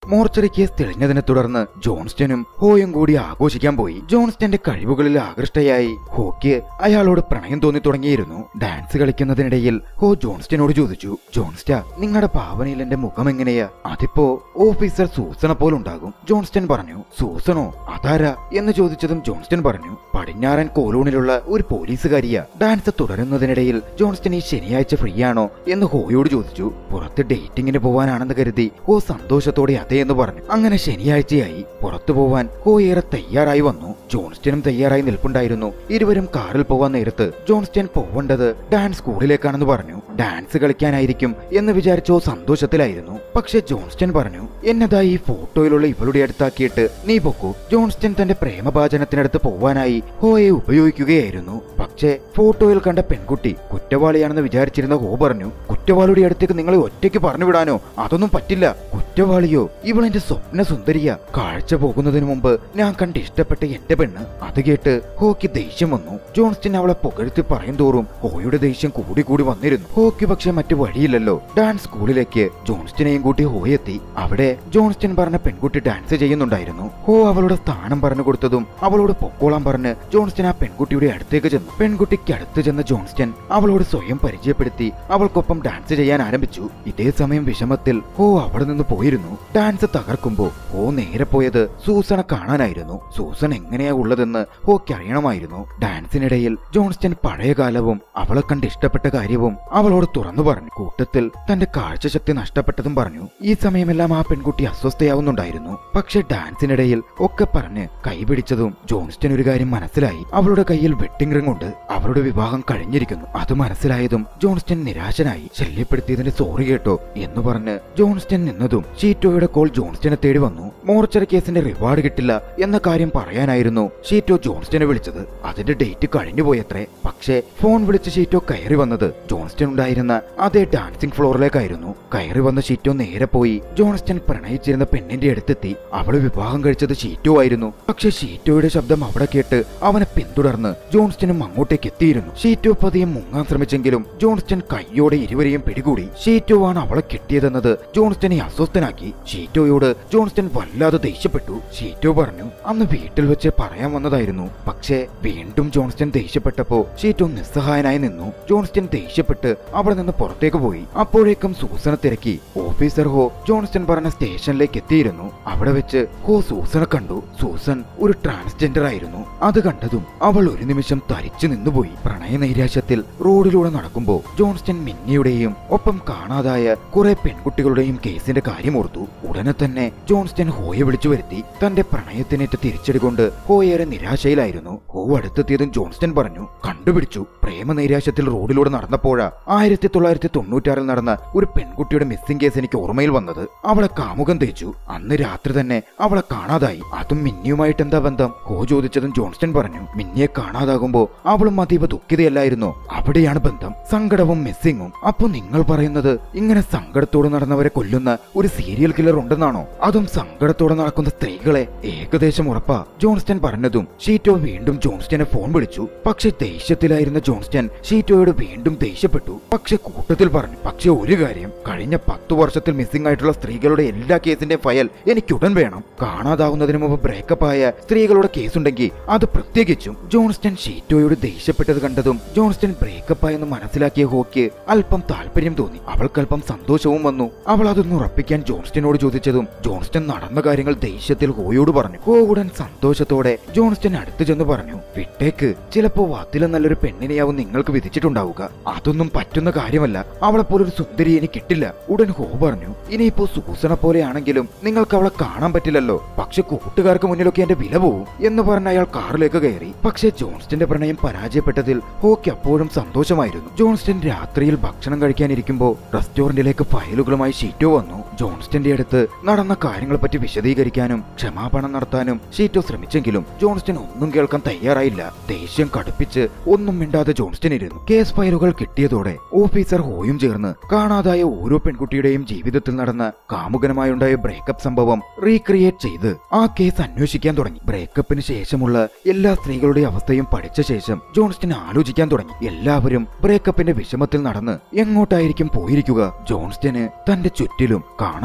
mortuary case തെളിഞ്ഞതിനെ തുടർന്ന് ജോൺസ്റ്റനും ഹോയും കൂടി ആഘോഷിക്കാൻ പോയി ജോൺസ്റ്റന്റെ കഴിവുകളിൽ ആകൃഷ്ടയായി ഹോക്ക് അയാളോട് പ്രണയം തോന്നി തുടങ്ങിയിരുന്നു ഡാൻസ് കളിക്കുന്നതിനിടയിൽ ഹോ ജോൺസ്റ്റനോട് ചോദിച്ചു ജോൺസ്റ്റ നിങ്ങളുടെ ഭാവനയിൽ എന്റെ മുഖം എങ്ങനെയാ അതിപ്പോ ഓഫീസർ സൂസണ പോലുണ്ടാകും ജോൺസ്റ്റൺ പറഞ്ഞു സൂസണോ അതാരാ എന്ന് ചോദിച്ചതും ജോൺസ്റ്റൺ പറഞ്ഞു പടിഞ്ഞാറൻ കോലൂണിലുള്ള ഒരു പോലീസുകാരിയാ ഡാൻസ് തുടരുന്നതിനിടയിൽ ജോൺസ്റ്റൺ ഈ ശനിയാഴ്ച ഫ്രീ ആണോ എന്ന് ഹോയോട് ചോദിച്ചു പുറത്ത് ഡേറ്റിംഗിന് പോവാനാണെന്ന് കരുതി ഹോ സന്തോഷത്തോടെ അതെ എന്ന് പറഞ്ഞു അങ്ങനെ ശനിയാഴ്ചയായി പുറത്തു പോവാൻ ഹോ ഏറെ തയ്യാറായി വന്നു ജോൺസ്റ്റനും തയ്യാറായി നിൽപ്പുണ്ടായിരുന്നു ഇരുവരും കാറിൽ പോവാൻ നേരത്ത് ജോൺസ്റ്റൺ പോവേണ്ടത് ഡാൻസ് സ്കൂളിലേക്കാണെന്ന് പറഞ്ഞു ഡാൻസ് കളിക്കാനായിരിക്കും എന്ന് വിചാരിച്ചോ സന്തോഷത്തിലായിരുന്നു പക്ഷെ ജോൺസ്റ്റൺ പറഞ്ഞു എന്നതാ ഈ ഫോട്ടോയിലുള്ള ഇവളുടെ അടുത്താക്കിയിട്ട് നീ പൊക്കൂ ജോൺസ്റ്റൺ തന്റെ പ്രേമഭാചനത്തിനടുത്ത് പോവാനായി ഹോയെ ഉപയോഗിക്കുകയായിരുന്നു പക്ഷേ ഫോട്ടോയിൽ കണ്ട പെൺകുട്ടി കുറ്റവാളിയാണെന്ന് വിചാരിച്ചിരുന്ന ഹോ പറഞ്ഞു കുറ്റവാളിയുടെ അടുത്തേക്ക് നിങ്ങളെ ഒറ്റയ്ക്ക് പറഞ്ഞു വിടാനോ അതൊന്നും പറ്റില്ല കുറ്റവാളിയോ ഇവളെന്റെ സ്വപ്ന സുന്ദരിയ കാഴ്ച പോകുന്നതിന് മുമ്പ് ഞാൻ കണ്ട് ഇഷ്ടപ്പെട്ട എന്റെ പെണ്ണ് അത് കേട്ട് ഹോക്ക് ദേഷ്യം വന്നു ജോൺസ്റ്റൺ അവളെ പുകഴ്ത്തി പറയും തോറും ഹോയുടെ ദേഷ്യം കൂടി കൂടി വന്നിരുന്നു ഹോക്ക് പക്ഷെ മറ്റു വഴിയില്ലല്ലോ ഡാൻസ് സ്കൂളിലേക്ക് ജോൺസ്റ്റനെയും കൂട്ടി ഹോ എത്തി അവിടെ ജോൺസ്റ്റൺ പറഞ്ഞ പെൺകുട്ടി ഡാൻസ് ചെയ്യുന്നുണ്ടായിരുന്നു ഹോ അവളുടെ സ്ഥാനം പറഞ്ഞു കൊടുത്തതും അവളോട് പൊക്കോളാൻ പറഞ്ഞ് ജോൺസ്റ്റൺ ആ പെൺകുട്ടിയുടെ അടുത്തേക്ക് ചെന്നു പെൺകുട്ടിക്ക് അടുത്ത് ചെന്ന ജോൺസ്റ്റൺ അവളോട് സ്വയം പരിചയപ്പെടുത്തി അവൾക്കൊപ്പം ഡാൻസ് ചെയ്യാൻ ആരംഭിച്ചു ഇതേ സമയം വിഷമത്തിൽ ഹോ അവിടെ നിന്ന് പോയിരുന്നു ഡാൻസ് തകർക്കുമ്പോ ഹോ നേരെ പോയത് സൂസണ കാണാനായിരുന്നു സൂസൺ എങ്ങനെയാ ഉള്ളതെന്ന് ഹോക്ക് അറിയണമായിരുന്നു ഡാൻസിനിടയിൽ ജോൺസ്റ്റൺ പഴയ കാലവും അവളെ കണ്ട് ഇഷ്ടപ്പെട്ട കാര്യവും അവളോട് തുറന്നു പറഞ്ഞു കൂട്ടത്തിൽ തന്റെ കാഴ്ചശക്തി നഷ്ടപ്പെട്ടതും പറഞ്ഞു ഈ സമയമെല്ലാം ആ പെൺകുട്ടി അസ്വസ്ഥയാവുന്നുണ്ടായിരുന്നു പക്ഷെ ഡാൻസിനിടയിൽ ഒക്കെ പറഞ്ഞ് കൈപിടിച്ചതും ജോൺസ്റ്റൺ ഒരു കാര്യം മനസ്സിലായി അവളുടെ കയ്യിൽ വെട്ടിംഗ് റിംഗ് ഉണ്ട് അവളുടെ വിവാഹം കഴിഞ്ഞിരിക്കുന്നു അത് മനസ്സിലായതും ജോൺസ്റ്റൺ നിരാശനായി ശല്യപ്പെടുത്തിയതിന്റെ സോറി കേട്ടോ എന്ന് പറഞ്ഞ് ജോൺസ്റ്റൺ നിന്നതും ഷീറ്റോയുടെ കോൾ ജോൺസ്റ്റനെ തേടി വന്നു മോർച്ചറി കേസിന്റെ റിവാർഡ് കിട്ടില്ല എന്ന കാര്യം പറയാനായിരുന്നു ഷീറ്റോ ജോൺസ്റ്റനെ വിളിച്ചത് അതിന്റെ ഡേറ്റ് കഴിഞ്ഞുപോയത്രേ പക്ഷേ ഫോൺ വിളിച്ച് ഷീറ്റോ കയറി വന്നത് ജോൺസ്റ്റൺ ഉണ്ടായിരുന്ന അതേ ഡാൻസിംഗ് ഫ്ലോറിലേക്കായിരുന്നു കയറി വന്ന ഷീറ്റോ നേരെ പോയി ജോൺസ്റ്റൺ പ്രണയിച്ചിരുന്ന പെണ്ണിന്റെ അടുത്തെത്തി അവള് വിവാഹം കഴിച്ചത് ഷീറ്റോ ആയിരുന്നു പക്ഷെ ഷീറ്റോയുടെ ശബ്ദം അവിടെ കേട്ട് അവനെ പിന്തുടർന്ന് ജോൺസ്റ്റനും അങ്ങോട്ടേക്ക് എത്തിയിരുന്നു ഷീറ്റോ പതിയെ മുങ്ങാൻ ശ്രമിച്ചെങ്കിലും ജോൺസ്റ്റൺ കൈയോടെ ഇരുവരെയും പിടികൂടി ഷീറ്റോ ആണ് അവളെ കിട്ടിയതെന്നത് ജോൺസ്റ്റനെ അസ്വസ്ഥനാക്കി ഷീറ്റോയോട് ജോൺസ്റ്റൺ വല്ലാതെ ദേഷ്യപ്പെട്ടു ഷീറ്റോ പറഞ്ഞു അന്ന് വീട്ടിൽ വെച്ച് പറയാൻ വന്നതായിരുന്നു പക്ഷേ വീണ്ടും ജോൺസ്റ്റൺ ദേഷ്യപ്പെട്ടപ്പോ ഷീറ്റോ നിസ്സഹായനായി നിന്നു ജോൺസ്റ്റൺ ദേഷ്യപ്പെട്ട് അവിടെ നിന്ന് പുറത്തേക്ക് പോയി അപ്പോഴേക്കും സൂസനെ തിരക്കി ഓഫീസർ ഹോ ജോൺസ്റ്റൺ പറഞ്ഞ സ്റ്റേഷനിലേക്ക് എത്തിയിരുന്നു അവിടെ വെച്ച് ഹോ സൂസനെ കണ്ടു സൂസൻ ഒരു ട്രാൻസ്ജെൻഡർ ആയിരുന്നു അത് കണ്ടതും അവൾ ഒരു നിമിഷം തരിച്ചു നിന്നുപോയി പ്രണയ നൈരാശ്യത്തിൽ റോഡിലൂടെ നടക്കുമ്പോ ജോൺസ്റ്റൺ മിന്നിയുടെയും ഒപ്പം കാണാതായ കുറെ പെൺകുട്ടികളുടെയും കേസിന്റെ കാര്യം ഓർത്തു ഉടനെ തന്നെ ജോൺസ്റ്റൺ ഹോയെ വിളിച്ചു വരുത്തി തന്റെ പ്രണയത്തിനേറ്റ തിരിച്ചടി കൊണ്ട് ഹോയേറെ നിരാശയിലായിരുന്നു ഹോ അടുത്തെത്തിയതും ജോൺസ്റ്റൺ പറഞ്ഞു കണ്ടുപിടിച്ചു പ്രേമ നൈരാശ്യത്തിൽ റോഡിലൂടെ നടന്നപ്പോഴാ ആയിരത്തി തൊള്ളായിരത്തി തൊണ്ണൂറ്റാറിൽ നടന്ന ഒരു പെൺകുട്ടിയുടെ മിസ്സിംഗ് കേസ് എനിക്ക് ഓർമ്മയിൽ വന്നത് അവളെ കാമുകം തേച്ചു അന്ന് രാത്രി തന്നെ അവളെ കാണാതായി അതും മിന്നിയുമായിട്ട് എന്താ ബന്ധം ഹോ ചോദിച്ചതും ജോൺസ്റ്റൺ പറഞ്ഞു മിന്നിയെ കാണാതാകുമ്പോ അവളും അതീവ ദുഃഖിതയല്ലായിരുന്നോ അവിടെയാണ് ബന്ധം സങ്കടവും മിസ്സിങ്ങും അപ്പൊ നിങ്ങൾ പറയുന്നത് ഇങ്ങനെ സങ്കടത്തോടെ നടന്നവരെ കൊല്ലുന്ന ഒരു സീരിയൽ കില്ലർ ഉണ്ടെന്നാണോ അതും സങ്കടത്തോടെ നടക്കുന്ന സ്ത്രീകളെ ഏകദേശം ഉറപ്പാ ജോൺസ്റ്റൺ പറഞ്ഞതും ഷീറ്റോ വീണ്ടും ജോൺസ്റ്റനെ ഫോൺ വിളിച്ചു പക്ഷെ ദേഷ്യത്തിലായിരുന്ന ജോൺസ്റ്റൺ ഷീറ്റോയോട് വീണ്ടും ദേഷ്യപ്പെട്ടു പക്ഷെ കൂട്ടത്തിൽ പറഞ്ഞു പക്ഷെ ഒരു കാര്യം കഴിഞ്ഞ പത്തു വർഷത്തിൽ മിസ്സിംഗ് ആയിട്ടുള്ള സ്ത്രീകളുടെ എല്ലാ കേസിന്റെ ഫയൽ എനിക്ക് ഉടൻ വേണം കാണാതാവുന്നതിന് മുമ്പ് ബ്രേക്കപ്പ് ആയ സ്ത്രീകളുടെ കേസുണ്ടെങ്കിൽ അത് പ്രത്യേകിച്ചും ജോൺസ്റ്റൺ ഷീറ്റോയോട് ദേഷ്യപ്പെട്ടത് കണ്ടതും ജോൺസ്റ്റൺ ബ്രേക്കപ്പ് ആയെന്ന് മനസ്സിലാക്കിയ ഹോക്ക് അല്പം താല്പര്യം തോന്നി അവൾക്കല്പം സന്തോഷവും വന്നു അവൾ അതൊന്ന് ഉറപ്പിക്കാൻ ജോൺസ്റ്റനോട് ചോദിച്ചതും ജോൺസ്റ്റൺ നടന്ന കാര്യങ്ങൾ ദേഷ്യത്തിൽ ഹോയോട് പറഞ്ഞു ഹോ ഉടൻ സന്തോഷത്തോടെ ജോൺസ്റ്റൺ അടുത്ത് ചെന്ന് പറഞ്ഞു വിട്ടേക്ക് ചിലപ്പോ അതിലും നല്ലൊരു പെണ്ണിനെയാവും നിങ്ങൾക്ക് വിധിച്ചിട്ടുണ്ടാവുക അതൊന്നും പറ്റുന്ന കാര്യമല്ല അവളെ പോലെ ഒരു സുന്ദരി എനിക്ക് കിട്ടില്ല ഉടൻ ഹോ പറഞ്ഞു ഇനിയിപ്പോ സൂസണ പോലെയാണെങ്കിലും നിങ്ങൾക്ക് അവളെ കാണാൻ പറ്റില്ലല്ലോ പക്ഷെ കൂട്ടുകാർക്ക് മുന്നിലൊക്കെ എന്റെ വില പോവും എന്ന് പറഞ്ഞ് അയാൾ കാറിലേക്ക് കയറി പക്ഷേ ജോൺസ്റ്റന്റെ പ്രണയം പരാജയപ്പെട്ടതിൽ ഹോക്ക് അപ്പോഴും സന്തോഷമായിരുന്നു ജോൺസ്റ്റൺ രാത്രിയിൽ ഭക്ഷണം കഴിക്കാനിരിക്കുമ്പോ റെസ്റ്റോറന്റിലേക്ക് ഫയലുകളുമായി ഷീറ്റോ വന്നു ജോൺസ്റ്റന്റെ അടുത്ത് നടന്ന കാര്യങ്ങളെ പറ്റി വിശദീകരിക്കാനും ക്ഷമാപണം നടത്താനും ഷീറ്റോ ശ്രമിച്ചെങ്കിലും ജോൺസ്റ്റൺ ഒന്നും കേൾക്കാൻ തയ്യാറായില്ല ദേഷ്യം കടുപ്പിച്ച് ഒന്നും മിണ്ടാതെ ജോൺസ്റ്റൺ ഇരുന്നു കേസ് ഫയലുകൾ കിട്ടിയതോടെ ഓഫീസർ ഹോയും ചേർന്ന് കാണാതായ ഓരോ പെൺകുട്ടിയുടെയും ജീവിതത്തിൽ നടന്ന കാമുകനുമായുണ്ടായ ബ്രേക്കപ്പ് സംഭവം റീക്രിയേറ്റ് ചെയ്ത് ആ കേസ് അന്വേഷിക്കാൻ തുടങ്ങി ബ്രേക്കപ്പിന് ശേഷമുള്ള എല്ലാ സ്ത്രീകളുടെ അവസ്ഥയും പഠിച്ച ശേഷം ജോൺസ്റ്റൺ ആലോചിക്കാൻ തുടങ്ങി എല്ലാവരും ബ്രേക്കപ്പിന്റെ വിഷമത്തിൽ നടന്ന് എങ്ങോട്ടായിരിക്കും പോയിരിക്കുക ജോൺസ്റ്റന് തന്റെ ചുറ്റിലും കാണാൻ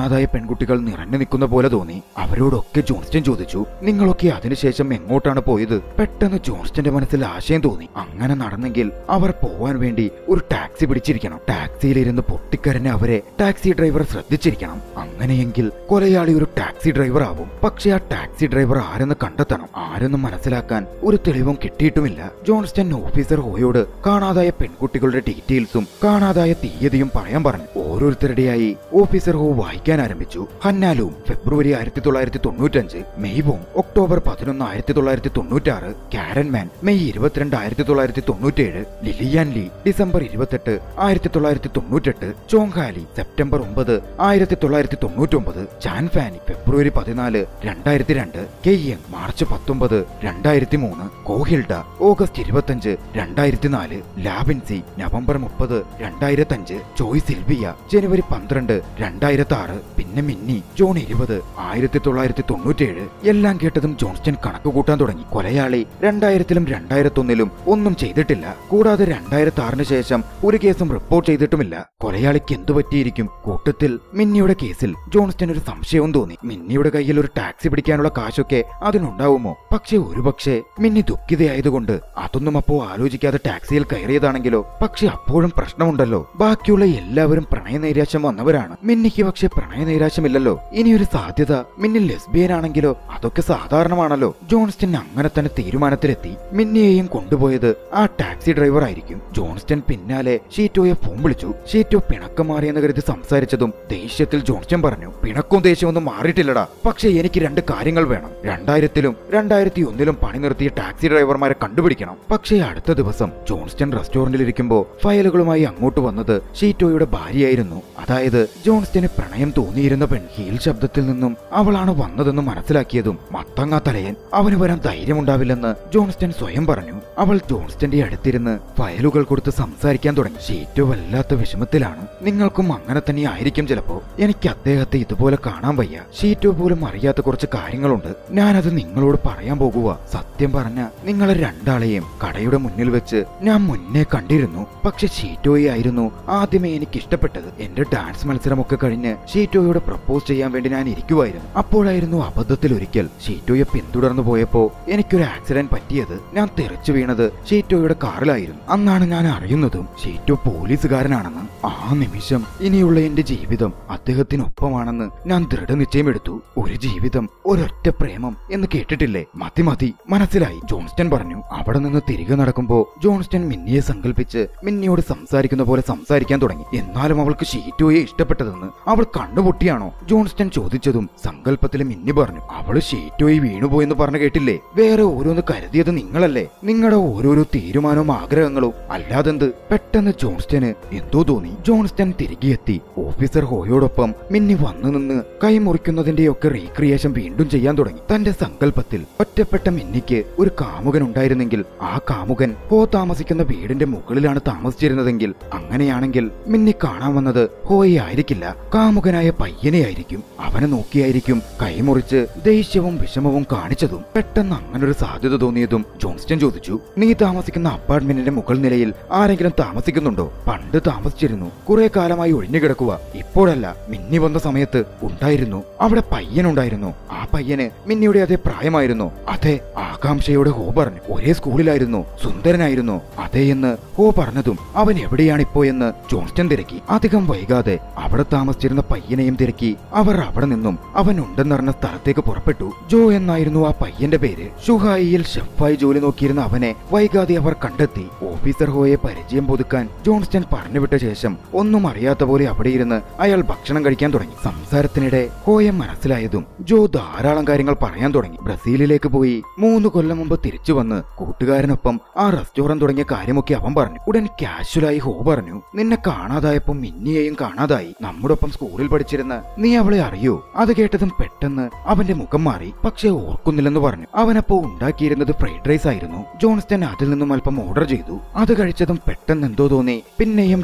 കാണാതായ പെൺകുട്ടികൾ നിറഞ്ഞു നിൽക്കുന്ന പോലെ തോന്നി അവരോടൊക്കെ ജോൺസ്റ്റൺ ചോദിച്ചു നിങ്ങളൊക്കെ അതിനുശേഷം എങ്ങോട്ടാണ് പോയത് പെട്ടെന്ന് ജോൺസ്റ്റന്റെ മനസ്സിൽ ആശയം തോന്നി അങ്ങനെ നടന്നെങ്കിൽ അവർ പോവാൻ വേണ്ടി ഒരു ടാക്സി പിടിച്ചിരിക്കണം ടാക്സിയിലിരുന്ന് പൊട്ടിക്കരഞ്ഞ അവരെ ടാക്സി ഡ്രൈവർ ശ്രദ്ധിച്ചിരിക്കണം അങ്ങനെയെങ്കിൽ കൊലയാളി ഒരു ടാക്സി ഡ്രൈവർ ആവും പക്ഷെ ആ ടാക്സി ഡ്രൈവർ ആരെന്ന് കണ്ടെത്തണം ആരെന്ന് മനസ്സിലാക്കാൻ ഒരു തെളിവും കിട്ടിയിട്ടുമില്ല ജോൺസ്റ്റൺ ഓഫീസർ ഹോയോട് കാണാതായ പെൺകുട്ടികളുടെ ഡീറ്റെയിൽസും കാണാതായ തീയതിയും പറയാൻ പറഞ്ഞു ഓരോരുത്തരുടെയായി ഓഫീസർ ഹോ വായിക്കാൻ ആരംഭിച്ചു ഹന്നാലും ഫെബ്രുവരി ആയിരത്തി തൊള്ളായിരത്തി തൊണ്ണൂറ്റഞ്ച് മെയ്ബോം ഒക്ടോബർ പതിനൊന്ന് ആയിരത്തി തൊള്ളായിരത്തി തൊണ്ണൂറ്റാറ് കാരൻമാൻ മെയ് ഇരുപത്തിരണ്ട് ആയിരത്തി തൊള്ളായിരത്തി തൊണ്ണൂറ്റേഴ് ലിലിയാൻ ലീ ഡിസംബർ ഇരുപത്തെട്ട് ആയിരത്തി തൊള്ളായിരത്തി തൊണ്ണൂറ്റെട്ട് ചോങ്ഹാലി സെപ്റ്റംബർ ഒമ്പത് ആയിരത്തി തൊള്ളായിരത്തി തൊണ്ണൂറ്റൊമ്പത് ചാൻ ഫാനി ഫെബ്രുവരി പതിനാല് രണ്ടായിരത്തി രണ്ട് കെയ്യങ് മാർച്ച് പത്തൊമ്പത് രണ്ടായിരത്തി മൂന്ന് കോഹിൽഡ ഓഗസ്റ്റ് ഇരുപത്തഞ്ച് രണ്ടായിരത്തി നാല് ലാബിൻസി നവംബർ മുപ്പത് രണ്ടായിരത്തഞ്ച് ജോയ് സിൽവിയ ജനുവരി പന്ത്രണ്ട് രണ്ടായിരത്തി ആറ് പിന്നെ മിന്നി ജൂൺ ഇരുപത് ആയിരത്തി തൊള്ളായിരത്തി തൊണ്ണൂറ്റേഴ് എല്ലാം കേട്ടതും ജോൺസ്റ്റൺ കണക്ക് കൂട്ടാൻ തുടങ്ങി കൊലയാളി രണ്ടായിരത്തിലും രണ്ടായിരത്തൊന്നിലും ഒന്നും ചെയ്തിട്ടില്ല കൂടാതെ രണ്ടായിരത്തി ആറിന് ശേഷം ഒരു കേസും റിപ്പോർട്ട് ചെയ്തിട്ടുമില്ല കൊലയാളിക്ക് എന്തു പറ്റിയിരിക്കും കൂട്ടത്തിൽ മിന്നിയുടെ കേസിൽ ജോൺസ്റ്റൺ ഒരു സംശയവും തോന്നി മിന്നിയുടെ കയ്യിൽ ഒരു ടാക്സി പിടിക്കാനുള്ള കാശൊക്കെ അതിനുണ്ടാവുമോ പക്ഷെ ഒരുപക്ഷെ മിന്നി ദുഃഖിതയായതുകൊണ്ട് അതൊന്നും അപ്പോ ആലോചിക്കാതെ ടാക്സിയിൽ കയറിയതാണെങ്കിലോ പക്ഷെ അപ്പോഴും പ്രശ്നമുണ്ടല്ലോ ബാക്കിയുള്ള എല്ലാവരും പ്രണയനൈരാശ്യം വന്നവരാണ് മിന്നിക്ക് പക്ഷെ പ്രണയനൈരാശ്യമില്ലല്ലോ ഇനിയൊരു സാധ്യത മിന്നി ലെസ്ബിയൻ ആണെങ്കിലോ അതൊക്കെ സാധാരണമാണല്ലോ ജോൺസ്റ്റൺ അങ്ങനെ തന്നെ തീരുമാനത്തിലെത്തി മിന്നിയെയും കൊണ്ടുപോയത് ആ ടാക്സി ഡ്രൈവർ ആയിരിക്കും ജോൺസ്റ്റൺ പിന്നാലെ ഷീറ്റോയെ ഫോൺ വിളിച്ചു ഷീറ്റോ പിണക്കം മാറിയെന്ന് കരുതി സംസാരിച്ചതും ദേഷ്യത്തിൽ ജോൺസ്റ്റൺ പറഞ്ഞു പിണക്കവും ദേഷ്യമൊന്നും മാറിയിട്ടില്ലടാ പക്ഷെ എനിക്ക് രണ്ട് കാര്യങ്ങൾ വേണം രണ്ടായിരത്തിലും രണ്ടായിരത്തി ഒന്നിലും പണി നിർത്തിയ ടാക്സി ഡ്രൈവർമാരെ കണ്ടുപിടിക്കണം പക്ഷേ അടുത്ത ദിവസം ജോൺസ്റ്റൺ റെസ്റ്റോറന്റിൽ ഇരിക്കുമ്പോ ഫയലുകളുമായി അങ്ങോട്ട് വന്നത് ഷീറ്റോയുടെ ഭാര്യയായിരുന്നു അതായത് ജോൺസ്റ്റന് പ്രണയം തോന്നിയിരുന്ന പെൺ ഹീൽ ശബ്ദത്തിൽ നിന്നും അവളാണ് വന്നതെന്ന് മനസ്സിലാക്കിയതും മത്തങ്ങാ തലയൻ അവന് വരാൻ ധൈര്യമുണ്ടാവില്ലെന്ന് ജോൺസ്റ്റൺ സ്വയം പറഞ്ഞു അവൾ ജോൺസ്റ്റന്റെ അടുത്തിരുന്ന് ഫയലുകൾ കൊടുത്ത് സംസാരിക്കാൻ തുടങ്ങി ഷീറ്റോ വല്ലാത്ത വിഷമത്തിലാണ് നിങ്ങൾക്കും അങ്ങനെ തന്നെ ആയിരിക്കും ചിലപ്പോ എനിക്ക് അദ്ദേഹത്തെ ഇതുപോലെ കാണാൻ വയ്യ ഷീറ്റോ പോലും അറിയാത്ത കുറച്ച് കാര്യങ്ങളുണ്ട് ഞാനത് നിങ്ങളോട് പറയാൻ പോകുക സത്യം പറഞ്ഞ നിങ്ങളെ രണ്ടാളെയും കടയുടെ മുന്നിൽ വെച്ച് ഞാൻ മുന്നേ കണ്ടിരുന്നു പക്ഷെ ഷീറ്റോയെ ആയിരുന്നു ആദ്യമേ എനിക്ക് ഇഷ്ടപ്പെട്ടത് എന്റെ ഡാൻസ് മത്സരമൊക്കെ കഴിഞ്ഞ് ഷീറ്റോയോട് പ്രപ്പോസ് ചെയ്യാൻ വേണ്ടി ഞാൻ ഇരിക്കുമായിരുന്നു അപ്പോഴായിരുന്നു അബദ്ധത്തിൽ ഒരിക്കൽ ഷീറ്റോയെ പിന്തുടർന്നു പോയപ്പോ എനിക്കൊരു ആക്സിഡന്റ് പറ്റിയത് ഞാൻ തെറിച്ചു വീണത് ഷീറ്റോയുടെ കാറിലായിരുന്നു അന്നാണ് ഞാൻ അറിയുന്നതും ഷീറ്റോ പോലീസുകാരനാണെന്ന് ആ നിമിഷം ഇനിയുള്ള എന്റെ ജീവിതം അദ്ദേഹത്തിനൊപ്പമാണെന്ന് ഞാൻ ദൃഢനിശ്ചയമെടുത്തു ഒരു ജീവിതം ഒരൊറ്റ പ്രേമം എന്ന് കേട്ടിട്ടില്ലേ മതി മതി മനസ്സിലായി ജോൺസ്റ്റൺ പറഞ്ഞു അവിടെ നിന്ന് തിരികെ നടക്കുമ്പോ ജോൺസ്റ്റൺ മിന്നിയെ സങ്കല്പിച്ച് മിന്നിയോട് സംസാരിക്കുന്ന പോലെ സംസാരിക്കാൻ തുടങ്ങി എന്നാലും അവൾക്ക് ഷീറ്റോയെ ഇഷ്ടപ്പെട്ടതെന്ന് അവൾ കണ്ണുപൊട്ടിയാണോ ജോൺസ്റ്റൺ ചോദിച്ചതും സങ്കല്പത്തിലെ മിന്നി പറഞ്ഞു അവള് ഷീറ്റോയി വീണുപോയെന്ന് പറഞ്ഞു കേട്ടില്ലേ വേറെ ഓരോന്ന് കരുതിയത് നിങ്ങളല്ലേ നിങ്ങളുടെ ഓരോരോ തീരുമാനവും ആഗ്രഹങ്ങളും അല്ലാതെന്ത് പെട്ടെന്ന് ജോൺസ്റ്റന് എന്തോ തോന്നി ജോൺസ്റ്റൺ തിരികെ എത്തി ഓഫീസർ ഹോയോടൊപ്പം മിന്നി വന്നു നിന്ന് കൈമുറിക്കുന്നതിന്റെയൊക്കെ റീക്രിയേഷൻ വീണ്ടും ചെയ്യാൻ തുടങ്ങി തന്റെ സങ്കല്പത്തിൽ ഒറ്റപ്പെട്ട മിന്നിക്ക് ഒരു കാമുകൻ ഉണ്ടായിരുന്നെങ്കിൽ ആ കാമുകൻ ഹോ താമസിക്കുന്ന വീടിന്റെ മുകളിലാണ് താമസിച്ചിരുന്നതെങ്കിൽ അങ്ങനെയാണെങ്കിൽ മിന്നി കാണാൻ വന്നത് ഹോയെ ആയിരിക്കില്ല കാമുകനായ പയ്യനെയായിരിക്കും അവനെ നോക്കിയായിരിക്കും കൈമുറിച്ച് ദേഷ്യവും വിഷമവും കാണിച്ചതും പെട്ടെന്ന് അങ്ങനൊരു സാധ്യത തോന്നിയതും ജോൺസ്റ്റൺ ചോദിച്ചു നീ താമസിക്കുന്ന അപ്പാർട്ട്മെന്റിന്റെ മുകൾ നിലയിൽ ആരെങ്കിലും താമസിക്കുന്നുണ്ടോ പണ്ട് താമസിച്ചിരുന്നു കുറെ കാലമായി ഒഴിഞ്ഞു കിടക്കുക ഇപ്പോഴല്ല മിന്നി വന്ന സമയത്ത് ഉണ്ടായിരുന്നു അവിടെ പയ്യനുണ്ടായിരുന്നു ആ പയ്യന് മിന്നിയുടെ അതേ പ്രായമായിരുന്നു അതെ ആകാംക്ഷയോടെ ഹോ പറഞ്ഞു ഒരേ സ്കൂളിലായിരുന്നു സുന്ദരനായിരുന്നു അതെ എന്ന് ഹോ പറഞ്ഞതും അവൻ എവിടെയാണിപ്പോ എന്ന് ജോൺസ്റ്റൺ തിരക്കി അധികം വൈകാതെ അവിടെ താമസിച്ചിരുന്ന പയ്യനെയും തിരക്കി അവർ അവിടെ നിന്നും അവൻ ഉണ്ടെന്നറിഞ്ഞ സ്ഥലത്തേക്ക് പുറപ്പെട്ടു ജോ എന്നായിരുന്നു ആ പയ്യന്റെ പേര് ഷുഹായിയിൽ ഷെഫായി ജോലി നോക്കിയിരുന്ന അവനെ വൈകാതെ അവർ കണ്ടെത്തി ഓഫീസർ ഹോയെ പരിചയം പുതുക്കാൻ ജോൺസ്റ്റൺ പറഞ്ഞുവിട്ട ശേഷം ഒന്നും അറിയാത്ത പോലെ അവിടെ ഇരുന്ന് അയാൾ ഭക്ഷണം കഴിക്കാൻ തുടങ്ങി സംസാരത്തിനിടെ ഹോയെ മനസ്സിലായതും ജോ ധാരാളം കാര്യങ്ങൾ പറയാൻ തുടങ്ങി ബ്രസീലിലേക്ക് പോയി മൂന്ന് കൊല്ലം മുമ്പ് തിരിച്ചു വന്ന് കൂട്ടുകാരനൊപ്പം ആ റെസ്റ്റോറന്റ് തുടങ്ങിയ കാര്യമൊക്കെ അവൻ പറഞ്ഞു ഉടൻ കാഷ്വലായി ഹോ പറഞ്ഞു നിന്നെ കാണാതായപ്പോ മിന്നിയെയും കാണാതായി നമ്മുടെ ഒപ്പം സ്കൂളിൽ പഠിച്ചിരുന്ന നീ അവളെ അറിയോ അത് കേട്ടതും പെട്ടെന്ന് അവന്റെ മുഖം മാറി പക്ഷെ ഓർക്കുന്നില്ലെന്ന് പറഞ്ഞു അവനപ്പോ ഉണ്ടാക്കിയിരുന്നത് ഫ്രൈഡ് റൈസ് ആയിരുന്നു ജോൺസ്റ്റൺ അതിൽ നിന്നും അല്പം ഓർഡർ ചെയ്തു അത് കഴിച്ചതും പെട്ടെന്ന് എന്തോ തോന്നി പിന്നെയും രണ്ട് ഐറ്റം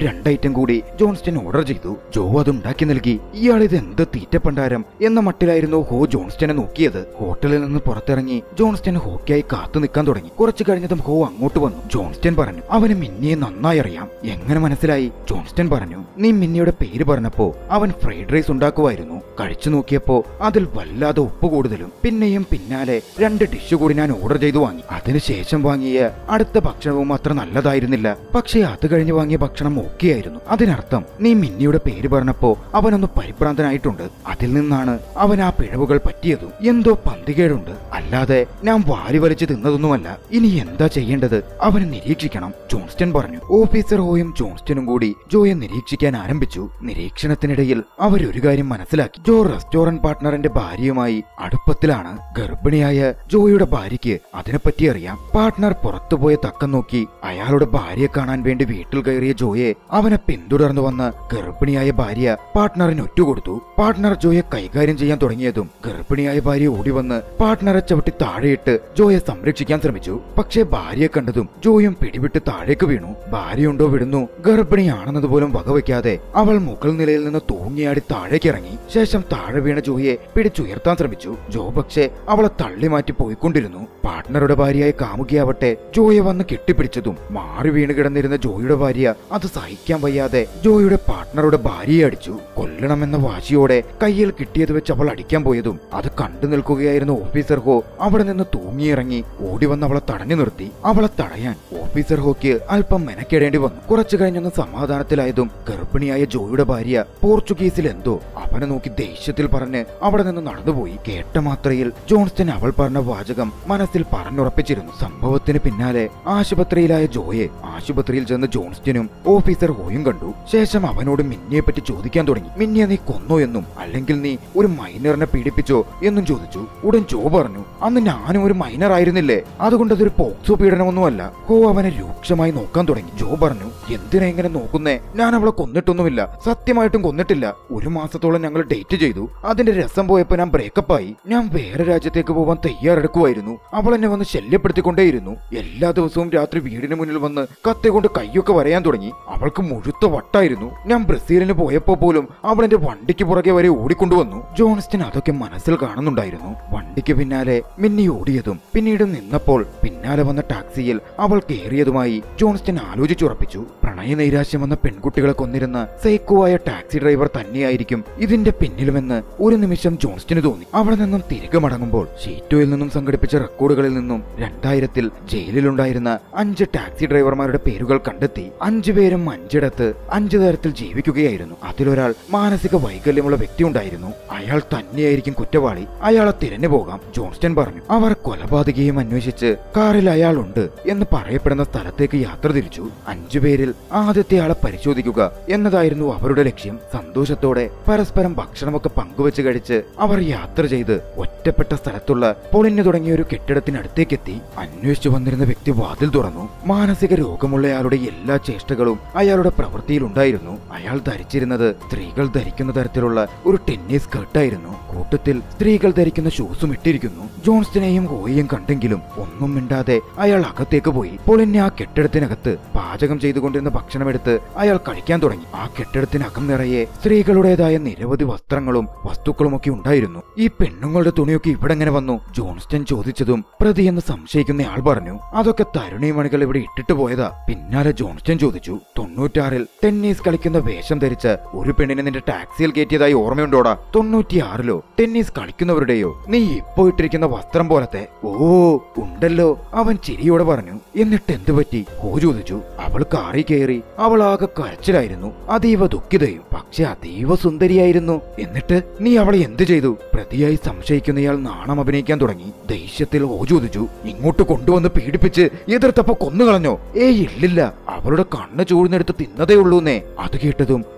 പ്ലേറ്റും കൂടി ജോൺസ്റ്റൺ ഓർഡർ ചെയ്തു ജോ അതുണ്ടാക്കി നൽകി ഇയാൾ ഇത് എന്ത് തീറ്റപ്പണ്ടാരം എന്ന മട്ടിലായിരുന്നു ഹോ ജോൺസ്റ്റനെ നോക്കിയത് ഹോട്ടലിൽ നിന്ന് പുറത്തിറങ്ങി ജോൺസ്റ്റൺ ഹോക്കിയായി കാത്തു നിൽക്കാൻ തുടങ്ങി കുറച്ചു കഴിഞ്ഞതും ഹോ അങ്ങോട്ട് വന്നു ജോൺസ്റ്റൺ പറഞ്ഞു അവന് മിന്നിയെ നന്നായി അറിയാം എങ്ങനെ മനസ്സിലായി ജോൺസ്റ്റൺ പറഞ്ഞു നീ മിന്നിയുടെ പേര് പറഞ്ഞപ്പോ അവൻ ഫ്രൈഡ് റൈസ് ഉണ്ടാക്കുമായിരുന്നു കഴിച്ചു നോക്കിയപ്പോ അതിൽ വല്ലാതെ ഉപ്പ് കൂടുതലും പിന്നെയും പിന്നാലെ രണ്ട് ഡിഷ് കൂടി ഞാൻ ഓർഡർ ചെയ്തു വാങ്ങി അതിനുശേഷം വാങ്ങിയ അടുത്ത ഭക്ഷണവും അത്ര നല്ലതായിരുന്നില്ല പക്ഷേ അത് കഴിഞ്ഞ് വാങ്ങിയ ഭക്ഷണം ഓക്കെ ആയിരുന്നു അതിനർത്ഥം നീ മിന്നിയുടെ പേര് പറഞ്ഞപ്പോ അവനൊന്ന് പരിഭ്രാന്തനായിട്ടുണ്ട് അതിൽ നിന്നാണ് അവൻ ആ പിഴവുകൾ പറ്റിയതും എന്തോ പന്തികേടുണ്ട് അല്ലാതെ ഞാൻ വാരി വലിച്ചു തിന്നതൊന്നുമല്ല ഇനി എന്താ ചെയ്യേണ്ടത് അവനെ നിരീക്ഷിക്കണം ജോൺസ്റ്റൺ പറഞ്ഞു ഓഫീസർ ഹോയും ജോൺസ്റ്റണും കൂടി ജോയെ നിരീക്ഷിക്കാൻ ആരംഭിച്ചു നിരീക്ഷണത്തിനിടയിൽ അവരൊരു കാര്യം മനസ്സിലാക്കി ജോ റെസ്റ്റോറന്റ് പാർട്ട്ണറിന്റെ ഭാര്യയുമായി അടുപ്പത്തിലാണ് ഗർഭിണിയായ ജോയുടെ ഭാര്യയ്ക്ക് അതിനെപ്പറ്റി അറിയാം പാർട്ട്ണർ പുറത്തുപോയ തക്കം നോക്കി അയാളുടെ ഭാര്യയെ കാണാൻ വേണ്ടി വീട്ടിൽ കയറിയ ജോയെ അവനെ പിന്തുടർന്നു വന്ന് ഗർഭിണിയായ ഭാര്യ പാർട്ട്ണറിന് ഒറ്റുകൊടുത്തു പാർട്ട്ണർ ജോയെ കൈകാര്യം ചെയ്യാൻ തുടങ്ങിയതും ഗർഭിണിയായ ഭാര്യ ഓടി വന്ന് പാർട്ട്ണറെ ചവിട്ടി താഴെയിട്ട് ജോയെ സംരക്ഷിക്കാൻ ശ്രമിച്ചു പക്ഷേ ഭാര്യയെ കണ്ടതും ജോയും പിടിവിട്ട് താഴേക്ക് വീണു ഭാര്യയുണ്ടോ വിടുന്നു ഗർഭിണിയാണെന്നതുപോലും വകവയ്ക്കാതെ അവൾ മുകൾ നിലയിൽ നിന്ന് തൂങ്ങിയാടി താഴേക്ക് ഇറങ്ങി ശേഷം താഴെ വീണ ജോയെ പിടിച്ചുയർത്താൻ ശ്രമിച്ചു ജോ പക്ഷേ അവളെ തള്ളി മാറ്റി പോയിക്കൊണ്ടിരുന്നു പാർട്ട്ണറുടെ ഭാര്യയായ കാമുകിയാവട്ടെ ജോയെ വന്ന് കെട്ടിപ്പിടിച്ചതും മാറി വീണ് കിടന്നിരുന്ന ജോയുടെ ഭാര്യ അത് സഹിക്കാൻ വയ്യാതെ ജോയുടെ പാർട്ട്ണറുടെ ഭാര്യയെ അടിച്ചു കൊല്ലണമെന്ന വാശിയോടെ കയ്യിൽ കിട്ടിയത് വെച്ച് അവൾ അടിക്കാൻ പോയതും അത് കണ്ടു നിൽക്കുകയായിരുന്ന ഓഫീസർ ഹോ അവിടെ നിന്ന് തൂങ്ങിയിറങ്ങി ഓടി വന്ന് അവളെ തടഞ്ഞു നിർത്തി അവളെ തടയാൻ ഓഫീസർ ഹോക്ക് അല്പം മെനക്കെടേണ്ടി വന്നു കുറച്ചു കഴിഞ്ഞൊന്ന് സമാധാനത്തിലായതും ഗർഭിണിയായ ജോയുടെ ഭാര്യ പോർച്ചുഗീസിൽ എന്തോ അവനെ നോക്കി ദേഷ്യത്തിൽ പറഞ്ഞ് അവിടെ നിന്ന് നടന്നുപോയി കേട്ട മാത്രയിൽ ജോൺസ്റ്റൺ അവൾ പറഞ്ഞ വാചകം മനസ്സിൽ പറഞ്ഞുറപ്പിച്ചിരുന്നു സംഭവത്തിന് പിന്നാലെ ആശുപത്രിയിലായ ജോയെ ആശുപത്രിയിൽ ചെന്ന് ജോൺസ്റ്റനും ഓഫീസർ ഹോയും കണ്ടു ശേഷം അവനോട് മിന്നിയെ പറ്റി ചോദിക്കാൻ തുടങ്ങി മിന്നിയെ നീ കൊന്നോ എന്നും അല്ലെങ്കിൽ നീ ഒരു മൈനറിനെ പീഡിപ്പിച്ചോ എന്നും ചോദിച്ചു ഉടൻ ജോ പറഞ്ഞു അന്ന് ഞാനും ഒരു മൈനർ ആയിരുന്നില്ലേ അതുകൊണ്ട് അതൊരു പോക്സോ പീഡനമൊന്നുമല്ല ഹോ അവനെ രൂക്ഷമായി നോക്കാൻ തുടങ്ങി ജോ പറഞ്ഞു എന്തിനാ ഇങ്ങനെ നോക്കുന്നേ ഞാൻ അവളെ കൊന്നിട്ടൊന്നുമില്ല സത്യമായിട്ടും കൊന്നിട്ടില്ല ഒരു മാസത്തോളം ഞങ്ങൾ ഡേറ്റ് ചെയ്തു അതിന്റെ രസം പോയപ്പോ ഞാൻ ബ്രേക്കപ്പ് ആയി ഞാൻ വേറെ രാജ്യത്തേക്ക് പോവാൻ തയ്യാറെടുക്കുമായിരുന്നു അവൾ എന്നെ വന്ന് ശല്യപ്പെടുത്തിക്കൊണ്ടേയിരുന്നു എല്ലാ ദിവസവും രാത്രി വീടിന് മുന്നിൽ വന്ന് കത്തി കൊണ്ട് കൈയൊക്കെ വരയാൻ തുടങ്ങി അവൾക്ക് മുഴുത്ത വട്ടായിരുന്നു ഞാൻ ബ്രസീലിന് പോയപ്പോ പോലും അവൾ എന്റെ വണ്ടിക്ക് പുറകെ വരെ ഓടിക്കൊണ്ടുവന്നു ജോൺസ്റ്റൺ അതൊക്കെ മനസ്സിൽ കാണുന്നുണ്ടായിരുന്നു വണ്ടിക്ക് പിന്നാലെ മിന്നി ഓടിയതും പിന്നീട് നിന്നപ്പോൾ പിന്നാലെ വന്ന ടാക്സിയിൽ അവൾ കയറിയതുമായി ജോൺസ്റ്റൺ ആലോചിച്ചുറപ്പിച്ചു പ്രണയ നൈരാശ്യം വന്ന പെൺകുട്ടികളെ കൊന്നിരുന്ന സൈക്കോവായ ടാക്സി ഡ്രൈവർ തന്നെയായിരിക്കും ഇതിന്റെ പിന്നിലുമെന്ന് ഒരു നിമിഷം ജോൺസ്റ്റന് തോന്നി അവിടെ നിന്നും തിരികെ മടങ്ങുമ്പോൾ ഷീറ്റോയിൽ നിന്നും സംഘടിപ്പിച്ച റെക്കോർഡുകളിൽ നിന്നും രണ്ടായിരത്തിൽ ജയിലിലുണ്ടായിരുന്ന അഞ്ച് ടാക്സി ഡ്രൈവർമാരുടെ പേരുകൾ കണ്ടെത്തി അഞ്ചു പേരും അഞ്ചിടത്ത് അഞ്ചു തരത്തിൽ ജീവിക്കുകയായിരുന്നു അതിലൊരാൾ മാനസിക വൈകല്യമുള്ള വ്യക്തി ഉണ്ടായിരുന്നു അയാൾ തന്നെയായിരിക്കും കുറ്റവാളി അയാളെ തിരഞ്ഞു പോകാം ജോൺസ്റ്റൺ പറഞ്ഞു അവർ കൊലപാതകയും അന്വേഷിച്ച് കാറിൽ അയാളുണ്ട് എന്ന് പറയപ്പെടുന്ന സ്ഥലത്തേക്ക് യാത്ര തിരിച്ചു അഞ്ചുപേരിൽ ആദ്യത്തെ ആളെ പരിശോധിക്കുക എന്നതായിരുന്നു അവരുടെ ലക്ഷ്യം സന്തോഷത്തോടെ പരസ്പരം ഭക്ഷണമൊക്കെ പങ്കുവെച്ച് കഴിച്ച് അവർ യാത്ര ചെയ്ത് ഒറ്റപ്പെട്ട സ്ഥലത്തുള്ള പൊളിഞ്ഞു തുടങ്ങിയ ഒരു കെട്ടിടത്തിനടുത്തേക്കെത്തി അന്വേഷിച്ചു വന്നിരുന്ന വ്യക്തി വാതിൽ തുറന്നു മാനസിക രോഗമുള്ളയാളുടെ എല്ലാ ചേഷ്ടകളും അയാളുടെ പ്രവൃത്തിയിലുണ്ടായിരുന്നു അയാൾ ധരിച്ചിരുന്നത് സ്ത്രീകൾ ധരിക്കുന്ന തരത്തിലുള്ള ഒരു ടെന്നീസ് സ്കർട്ടായിരുന്നു കൂട്ടത്തിൽ സ്ത്രീകൾ ധരിക്കുന്ന ഷൂസും ഇട്ടിരിക്കുന്നു ജോൺസ്റ്റനെയും ഹോയെയും കണ്ടെങ്കിലും ഒന്നും മിണ്ടാതെ അയാൾ അകത്തേക്ക് പോയി പൊളിഞ്ഞ ആ കെട്ടിടത്തിനകത്ത് പാചകം ചെയ്തുകൊണ്ടിരുന്ന ഭക്ഷണമെടുത്ത് അയാൾ കഴിക്കാൻ തുടങ്ങി ആ കെട്ടിടത്തിനകം നിറയെ സ്ത്രീകളുടേതായ നിരവധി വസ്ത്രങ്ങളും വസ്തുക്കളുമൊക്കെ ഉണ്ടായിരുന്നു ഈ പെണ്ണുങ്ങളുടെ തുണിയൊക്കെ ഇവിടെ എങ്ങനെ വന്നു ജോൺസ്റ്റൺ ചോദിച്ചതും പ്രതി എന്ന് സംശയിക്കുന്ന ആൾ പറഞ്ഞു അതൊക്കെ തരുണിമണികൾ ഇവിടെ ഇട്ടിട്ട് പോയതാ പിന്നാലെ ജോൺസ്റ്റൺ ചോദിച്ചു തൊണ്ണൂറ്റാറിൽ ടെന്നീസ് കളിക്കുന്ന വേഷം ധരിച്ച ഒരു പെണ്ണിനെ നിന്റെ ടാക്സിയിൽ കയറ്റിയതായി ഓർമ്മയുണ്ടോടാ തൊണ്ണൂറ്റിയാറിലോ ടെന്നീസ് കളിക്കുന്നവരുടെയോ നീ ഇപ്പോ ഇട്ടിരിക്കുന്ന വസ്ത്രം പോലത്തെ ഓ ഉണ്ടല്ലോ അവൻ ചിരിയോടെ പറഞ്ഞു എന്നിട്ട് എന്തു പറ്റി ഹോ ചോദിച്ചു അവൾ കാറി കയറി അവൾ ആകെ കരച്ചിലായിരുന്നു അതീവ ദുഃഖിതയും പക്ഷെ അതീവ സുന്ദരിയായിരുന്നു എന്നിട്ട് നീ അവളെ എന്ത് ചെയ്തു പ്രതിയായി സംശയിക്കുന്നയാൾ നാണം അഭിനയിക്കാൻ തുടങ്ങി ദേഷ്യത്തിൽ ഹോ ചോദിച്ചു ഇങ്ങോട്ട് കൊണ്ടുവന്ന് പീഡിപ്പിച്ച് എതിർത്തപ്പോ കൊന്നുകളഞ്ഞോ ഏയ് ഇല്ലില്ല അവളുടെ കണ്ണ് ചൂഴ്ന്നെടുത്ത് തിന്നതേ ഉള്ളൂന്നേ അത് കേട്ടതും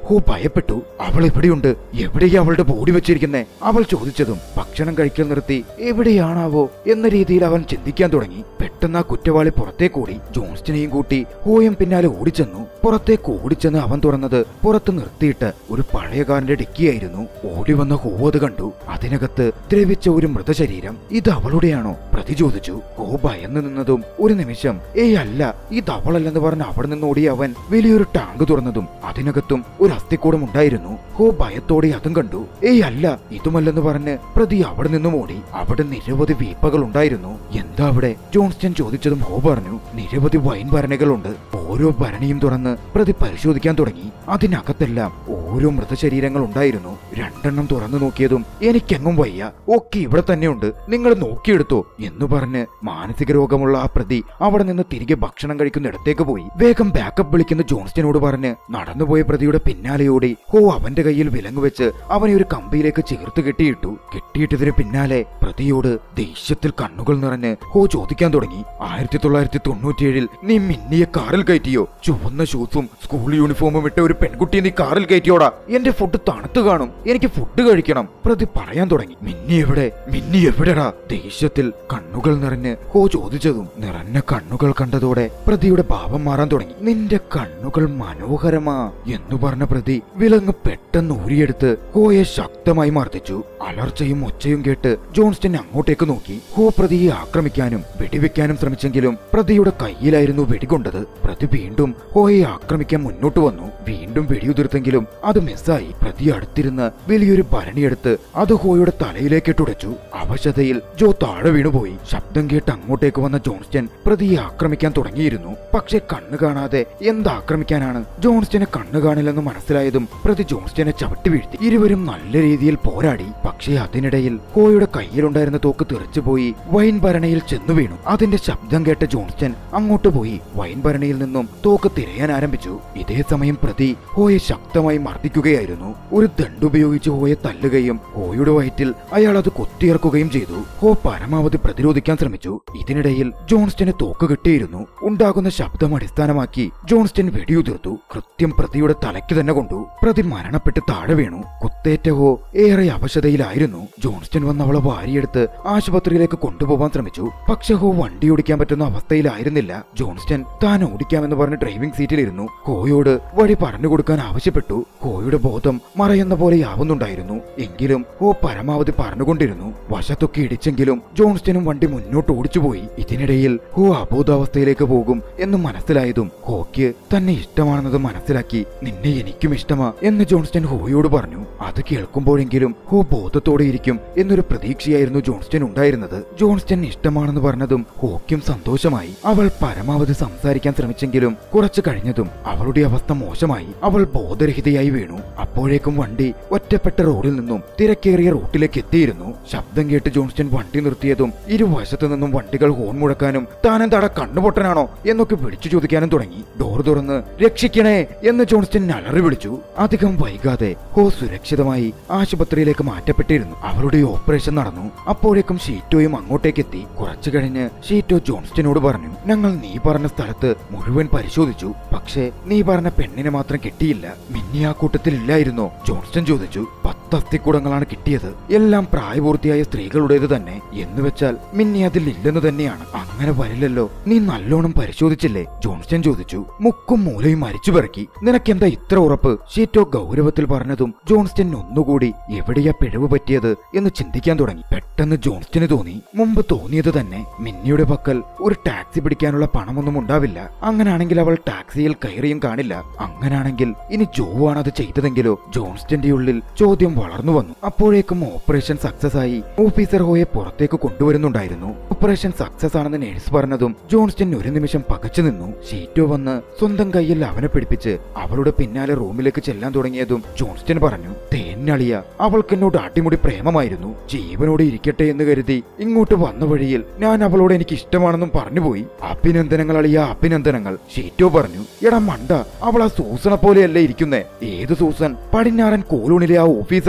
ഹോ ഭയപ്പെട്ടു അവൾ എവിടെയുണ്ട് എവിടെയാ അവളുടെ ബോഡി വെച്ചിരിക്കുന്നേ അവൾ ചോദിച്ചതും ഭക്ഷണം കഴിക്കൽ നിർത്തി എവിടെയാണാവോ എന്ന രീതിയിൽ അവൻ ചിന്തിക്കാൻ തുടങ്ങി പെട്ടെന്ന് ആ കുറ്റവാളി പുറത്തേക്ക് ഓടി ജോൺസ്റ്റനെയും കൂട്ടി ഹോയും പിന്നാലെ ഓടിച്ചെന്നു പുറത്തേക്ക് ഓടിച്ചെന്ന് അവൻ തുറന്നത് പുറത്ത് നിർത്തിയിട്ട് ഒരു പഴയ കാറിന്റെ ഡിക്കിയായിരുന്നു ഓടി വന്ന ഹോ അത് കണ്ടു അതിനകത്ത് ദ്രവിച്ച ഒരു മൃതശരീരം ഇത് അവളുടെയാണോ പ്രതി ചോദിച്ചു ഹോ ഭയന്ന് നിന്നതും ഒരു നിമിഷം ഏയ് അല്ല ഇത് അവളല്ലെന്ന് പറഞ്ഞ് അവിടെ നിന്ന് ഓടിയ അവൻ വലിയൊരു ടാങ്ക് തുറന്നതും അതിനകത്തും ഒരു അസ്ഥിക്കൂടം ഉണ്ടായിരുന്നു ഹോ ഭയത്തോടെ അതും കണ്ടു ഏയ് അല്ല ഇതുമല്ലെന്ന് പറഞ്ഞ് പ്രതി അവിടെ നിന്നും ഓടി അവിടെ നിരവധി വീപ്പകൾ ഉണ്ടായിരുന്നു എന്താ അവിടെ ജോൺസ്റ്റൺ ചോദിച്ചതും ഹോ പറഞ്ഞു നിരവധി വൈൻ ഭരണികളുണ്ട് ഓരോ ഭരണിയും തുറന്ന് പ്രതി പരിശോധിക്കാൻ തുടങ്ങി അതിനകത്തെല്ലാം ഓരോ മൃതശരീരങ്ങൾ ഉണ്ടായിരുന്നു രണ്ടെണ്ണം തുറന്നു നോക്കിയതും എനിക്കെങ്ങും വയ്യ ഒക്കെ ഇവിടെ തന്നെയുണ്ട് നിങ്ങൾ നോക്കിയെടുത്തോ എന്ന് പറഞ്ഞ് മാനസിക രോഗമുള്ള ആ പ്രതി അവിടെ നിന്ന് തിരികെ ഭക്ഷണം കഴിക്കുന്ന ഇടത്തേക്ക് പോയി വേഗം ബാക്കപ്പ് വിളിക്കുന്ന ജോൺസ്റ്റനോട് പറഞ്ഞ് നടന്നുപോയ പ്രതിയുടെ പിന്നാലെയോടി ഹോ അവന്റെ കയ്യിൽ വിലങ്ങ് വെച്ച് അവനെ ഒരു കമ്പിയിലേക്ക് ചേർത്ത് കെട്ടിയിട്ടു കെട്ടിയിട്ടതിന് പിന്നാലെ പ്രതിയോട് ദേഷ്യത്തിൽ കണ്ണുകൾ നിറഞ്ഞ് ഹോ ചോദിക്കാൻ തുടങ്ങി ആയിരത്തി തൊള്ളായിരത്തി തൊണ്ണൂറ്റിയേഴിൽ നീ മിന്നിയെ കാറിൽ കയറ്റിയോ ചുവന്ന ഷൂസും സ്കൂൾ യൂണിഫോമും ഇട്ട ഒരു പെൺകുട്ടിയെ നീ കാറിൽ കയറ്റിയോടാ എന്റെ ഫുഡ് തണുത്തു കാണും എനിക്ക് ഫുഡ് കഴിക്കണം പ്രതി പറയാൻ തുടങ്ങി മിന്നി എവിടെ മിന്നി എവിടെടാ ദേഷ്യത്തിൽ കണ്ണുകൾ നിറഞ്ഞ് ഹോ ചോദിച്ചതും നിറഞ്ഞ കണ്ണുകൾ കണ്ടതോടെ പ്രതിയുടെ ഭാവം മാറാൻ തുടങ്ങി നിന്റെ കണ്ണുകൾ മനോഹരമാ എന്നു പറഞ്ഞ പ്രതി വിലങ്ങ് പെട്ടെന്ന് ഊരിയെടുത്ത് ഹോയെ ശക്തമായി മർദ്ദിച്ചു അലർച്ചയും ഒച്ചയും കേട്ട് ജോൺസ്റ്റൺ അങ്ങോട്ടേക്ക് നോക്കി ഹോ പ്രതിയെ ആക്രമിക്കാനും വെടിവെക്കാനും ശ്രമിച്ചെങ്കിലും പ്രതിയുടെ കയ്യിലായിരുന്നു വെടികൊണ്ടത് പ്രതി വീണ്ടും ഹോയെ ആക്രമിക്കാൻ മുന്നോട്ട് വന്നു വീണ്ടും വെടിയുതിർത്തെങ്കിലും അത് മിസ്സായി പ്രതി അടുത്തിരുന്ന് വലിയൊരു ഭരണിയെടുത്ത് അത് ഹോയുടെ തലയിലേക്ക് ഇട്ടുടച്ചു അവശതയിൽ ജോ താഴെ വീണുപോയി ശബ്ദം കേട്ട് അങ്ങോട്ടേക്ക് വന്ന ജോൺസ്റ്റൺ പ്രതിയെ ആക്രമിക്കാൻ തുടങ്ങിയിരുന്നു പക്ഷെ കണ്ണു കാണാതെ എന്താക്രമിക്കാനാണ് ജോൺസ്റ്റനെ കണ്ണു കാണില്ലെന്ന് മനസ്സിലായതും പ്രതി ജോൺസ്റ്റനെ ചവിട്ടി വീഴ്ത്തി ഇരുവരും നല്ല രീതിയിൽ പോരാടി പക്ഷേ അതിനിടയിൽ ഹോയുടെ കയ്യിലുണ്ടായിരുന്ന തോക്ക് തെറിച്ചുപോയി വൈൻ ഭരണയിൽ ചെന്നു വീണു അതിന്റെ ശബ്ദം കേട്ട ജോൺസ്റ്റൺ അങ്ങോട്ട് പോയി വൈൻ ഭരണിയിൽ നിന്നും തോക്ക് തിരയാൻ ആരംഭിച്ചു ഇതേ സമയം പ്രതി ഹോയെ ശക്തമായി മർദ്ദിക്കുകയായിരുന്നു ഒരു ദണ്ടുപയോഗിച്ച് ഹോയെ തല്ലുകയും ഹോയുടെ വയറ്റിൽ അയാൾ അത് കൊത്തിയിറക്കുകയും ചെയ്തു ഹോ പരമാവധി പ്രതിരോധിക്കാൻ ശ്രമിച്ചു ഇതിനിടയിൽ ജോൺസ്റ്റന് തോക്ക് കിട്ടിയിരുന്നു ഉണ്ടാകുന്ന ശബ്ദം അടിസ്ഥാനമാക്കി ജോൺസ്റ്റൺ വെടിയുതിർത്തു കൃത്യം പ്രതിയുടെ തലയ്ക്ക് തന്നെ കൊണ്ടു പ്രതി മരണപ്പെട്ട് താഴെ വീണു കുത്തേറ്റ ഹോ ഏറെ അവശതയിലായിരുന്നു ജോൺസ്റ്റൺ വന്ന് അവളെ വാരിയെടുത്ത് ആശുപത്രിയിലേക്ക് കൊണ്ടുപോകാൻ ശ്രമിച്ചു പക്ഷെ ഹോ വണ്ടി ഓടിക്കാൻ പറ്റുന്ന അവസ്ഥയിലായിരുന്നില്ല ജോൺസ്റ്റൺ താൻ ഓടിക്കാമെന്ന് പറഞ്ഞ് ഡ്രൈവിംഗ് സീറ്റിലിരുന്നു ഹോയോട് വഴി പറഞ്ഞു കൊടുക്കാൻ ആവശ്യപ്പെട്ടു ഹോയുടെ ബോധം മറയുന്ന പോലെയാവുന്നുണ്ടായിരുന്നു എങ്കിലും ഹോ പരമാവധി പറഞ്ഞുകൊണ്ടിരുന്നു വശത്തൊക്കെ ഇടിച്ചെങ്കിലും ജോൺസ്റ്റനും വണ്ടി മുന്നോട്ട് ഓടിച്ചുപോയി ഇതിനിടയിൽ ഹോ അബോധാവസ്ഥയിലേക്ക് പോകും എന്ന് മനസ്സിലായതും ഹോക്ക് തന്നെ ഇഷ്ടമാണെന്നത് മനസ്സിലാക്കി നിന്നെ എനിക്കും ഇഷ്ടമാ എന്ന് ജോൺസ്റ്റൺ ഹോയോട് പറഞ്ഞു അത് കേൾക്കുമ്പോഴെങ്കിലും ഹോ ബോധത്തോടെ ഇരിക്കും എന്നൊരു പ്രതീക്ഷയായിരുന്നു ജോൺസ്റ്റൺ ഉണ്ടായിരുന്നത് ജോൺസ്റ്റൺ ഇഷ്ടമാണെന്ന് പറഞ്ഞതും ഹോക്കും സന്തോഷമായി അവൾ പരമാവധി സംസാരിക്കാൻ ശ്രമിച്ചെങ്കിലും കുറച്ചു കഴിഞ്ഞതും അവളുടെ അവസ്ഥ മോശമായി അവൾ ബോധരഹിതയായി വീണു അപ്പോഴേക്കും വണ്ടി ഒറ്റപ്പെട്ട റോഡിൽ നിന്നും തിരക്കേറിയ റൂട്ടിലേക്ക് എത്തിയിരുന്നു ശബ്ദം കേട്ട് ജോൺസ്റ്റൺ വണ്ടി നിർത്തിയതും ഇരുവശത്തു നിന്നും വണ്ടികൾ ഹോൺ മുഴക്കാനും താനെന്താടാ കണ്ണുപൊട്ടനാണോ എന്നൊക്കെ വിളിച്ചു ചോദിക്കാനും തുടങ്ങി ഡോർ തുറന്ന് രക്ഷിക്കണേ എന്ന് ജോൺസ്റ്റൺ അലറി വിളിച്ചു അധികം വൈകാതെ ഹോ സുരക്ഷിതമായി ആശുപത്രിയിലേക്ക് മാറ്റപ്പെട്ടിരുന്നു അവളുടെ ഓപ്പറേഷൻ നടന്നു അപ്പോഴേക്കും ഷീറ്റോയും അങ്ങോട്ടേക്ക് എത്തി കുറച്ചു കഴിഞ്ഞ് ഷീറ്റോ ജോൺസ്റ്റനോട് പറഞ്ഞു ഞങ്ങൾ നീ പറഞ്ഞ സ്ഥലത്ത് മുഴുവൻ പരിശോധിച്ചു പക്ഷേ നീ പറഞ്ഞ പെണ്ണിനെ മാത്രം കിട്ടിയില്ല മിന്നി ആ കൂട്ടത്തിൽ ഇല്ലായിരുന്നോ ജോൺസ്റ്റൺ ചോദിച്ചു പത്ത് അസ്ഥിക്കൂടങ്ങളാണ് കിട്ടിയത് എല്ലാം പ്രായപൂർത്തിയായ സ്ത്രീകളുടേത് തന്നെ എന്ന് വെച്ചാൽ മിന്നി അതിൽ ഇല്ലെന്ന് തന്നെയാണ് അങ്ങനെ വരില്ലല്ലോ നീ നല്ലോണം പരിശോധിച്ചില്ലേ ജോൺസ്റ്റൺ ചോദിച്ചു മുക്കും മൂലയും മരിച്ചു പിറക്കി നിനക്കെന്താ ഇത്ര ഉറപ്പ് ഷീറ്റോ ഗൗരവത്തിൽ പറഞ്ഞതും ജോൺസ്റ്റൺ ഒന്നുകൂടി എവിടെയാ പിഴവ് പറ്റിയത് എന്ന് ചിന്തിക്കാൻ തുടങ്ങി പെട്ടെന്ന് ജോൺസ്റ്റന് തോന്നി മുമ്പ് തോന്നിയത് തന്നെ മിന്നിയുടെ പക്കൽ ഒരു ടാക്സി പിടിക്കാനുള്ള പണമൊന്നും ഉണ്ടാവില്ല അങ്ങനാണെങ്കിൽ അവൾ ടാക്സിയിൽ കയറിയും കാണില്ല അങ്ങനാണെങ്കിൽ ഇനി ജോ ആണ് അത് ചെയ്തതെങ്കിലോ ജോൺസ്റ്റന്റെ ഉള്ളിൽ ചോദ്യം വളർന്നു വന്നു അപ്പോഴേക്കും ഓപ്പറേഷൻ സക്സസ് ആയി ഓഫീസർ ഹോയെ പുറത്തേക്ക് കൊണ്ടുവരുന്നുണ്ടായിരുന്നു ഓപ്പറേഷൻ സക്സസ് ആണെന്ന് നേഴ്സ് പറഞ്ഞതും ജോൺസ്റ്റൺ ഒരു നിമിഷം പകച്ചു നിന്നു ഷീറ്റോ വന്ന് സ്വന്തം കയ്യിൽ അവനെ പിടിപ്പിച്ച് അവളുടെ പിന്നാലെ റൂമിലേക്ക് ചെല്ലാൻ തുടങ്ങിയതും ജോൺസ്റ്റൺ പറഞ്ഞു തേന്നളിയ അവൾക്ക് എന്നോട് അടിമുടി പ്രേമമായിരുന്നു ജീവനോടെ ഇരിക്കട്ടെ എന്ന് കരുതി ഇങ്ങോട്ട് വന്ന വഴിയിൽ ഞാൻ അവളോട് എനിക്ക് ഇഷ്ടമാണെന്നും പറഞ്ഞുപോയി അഭിനന്ദനങ്ങൾ അളിയ അഭിനന്ദനങ്ങൾ ഷീറ്റോ പറഞ്ഞു എടാ മണ്ട അവൾ ആ സൂസനെ പോലെയല്ലേ ഇരിക്കുന്നേ ഏത് സൂസൻ പടിഞ്ഞാറൻ കോളൂണിലെ ആ ഓഫീസർ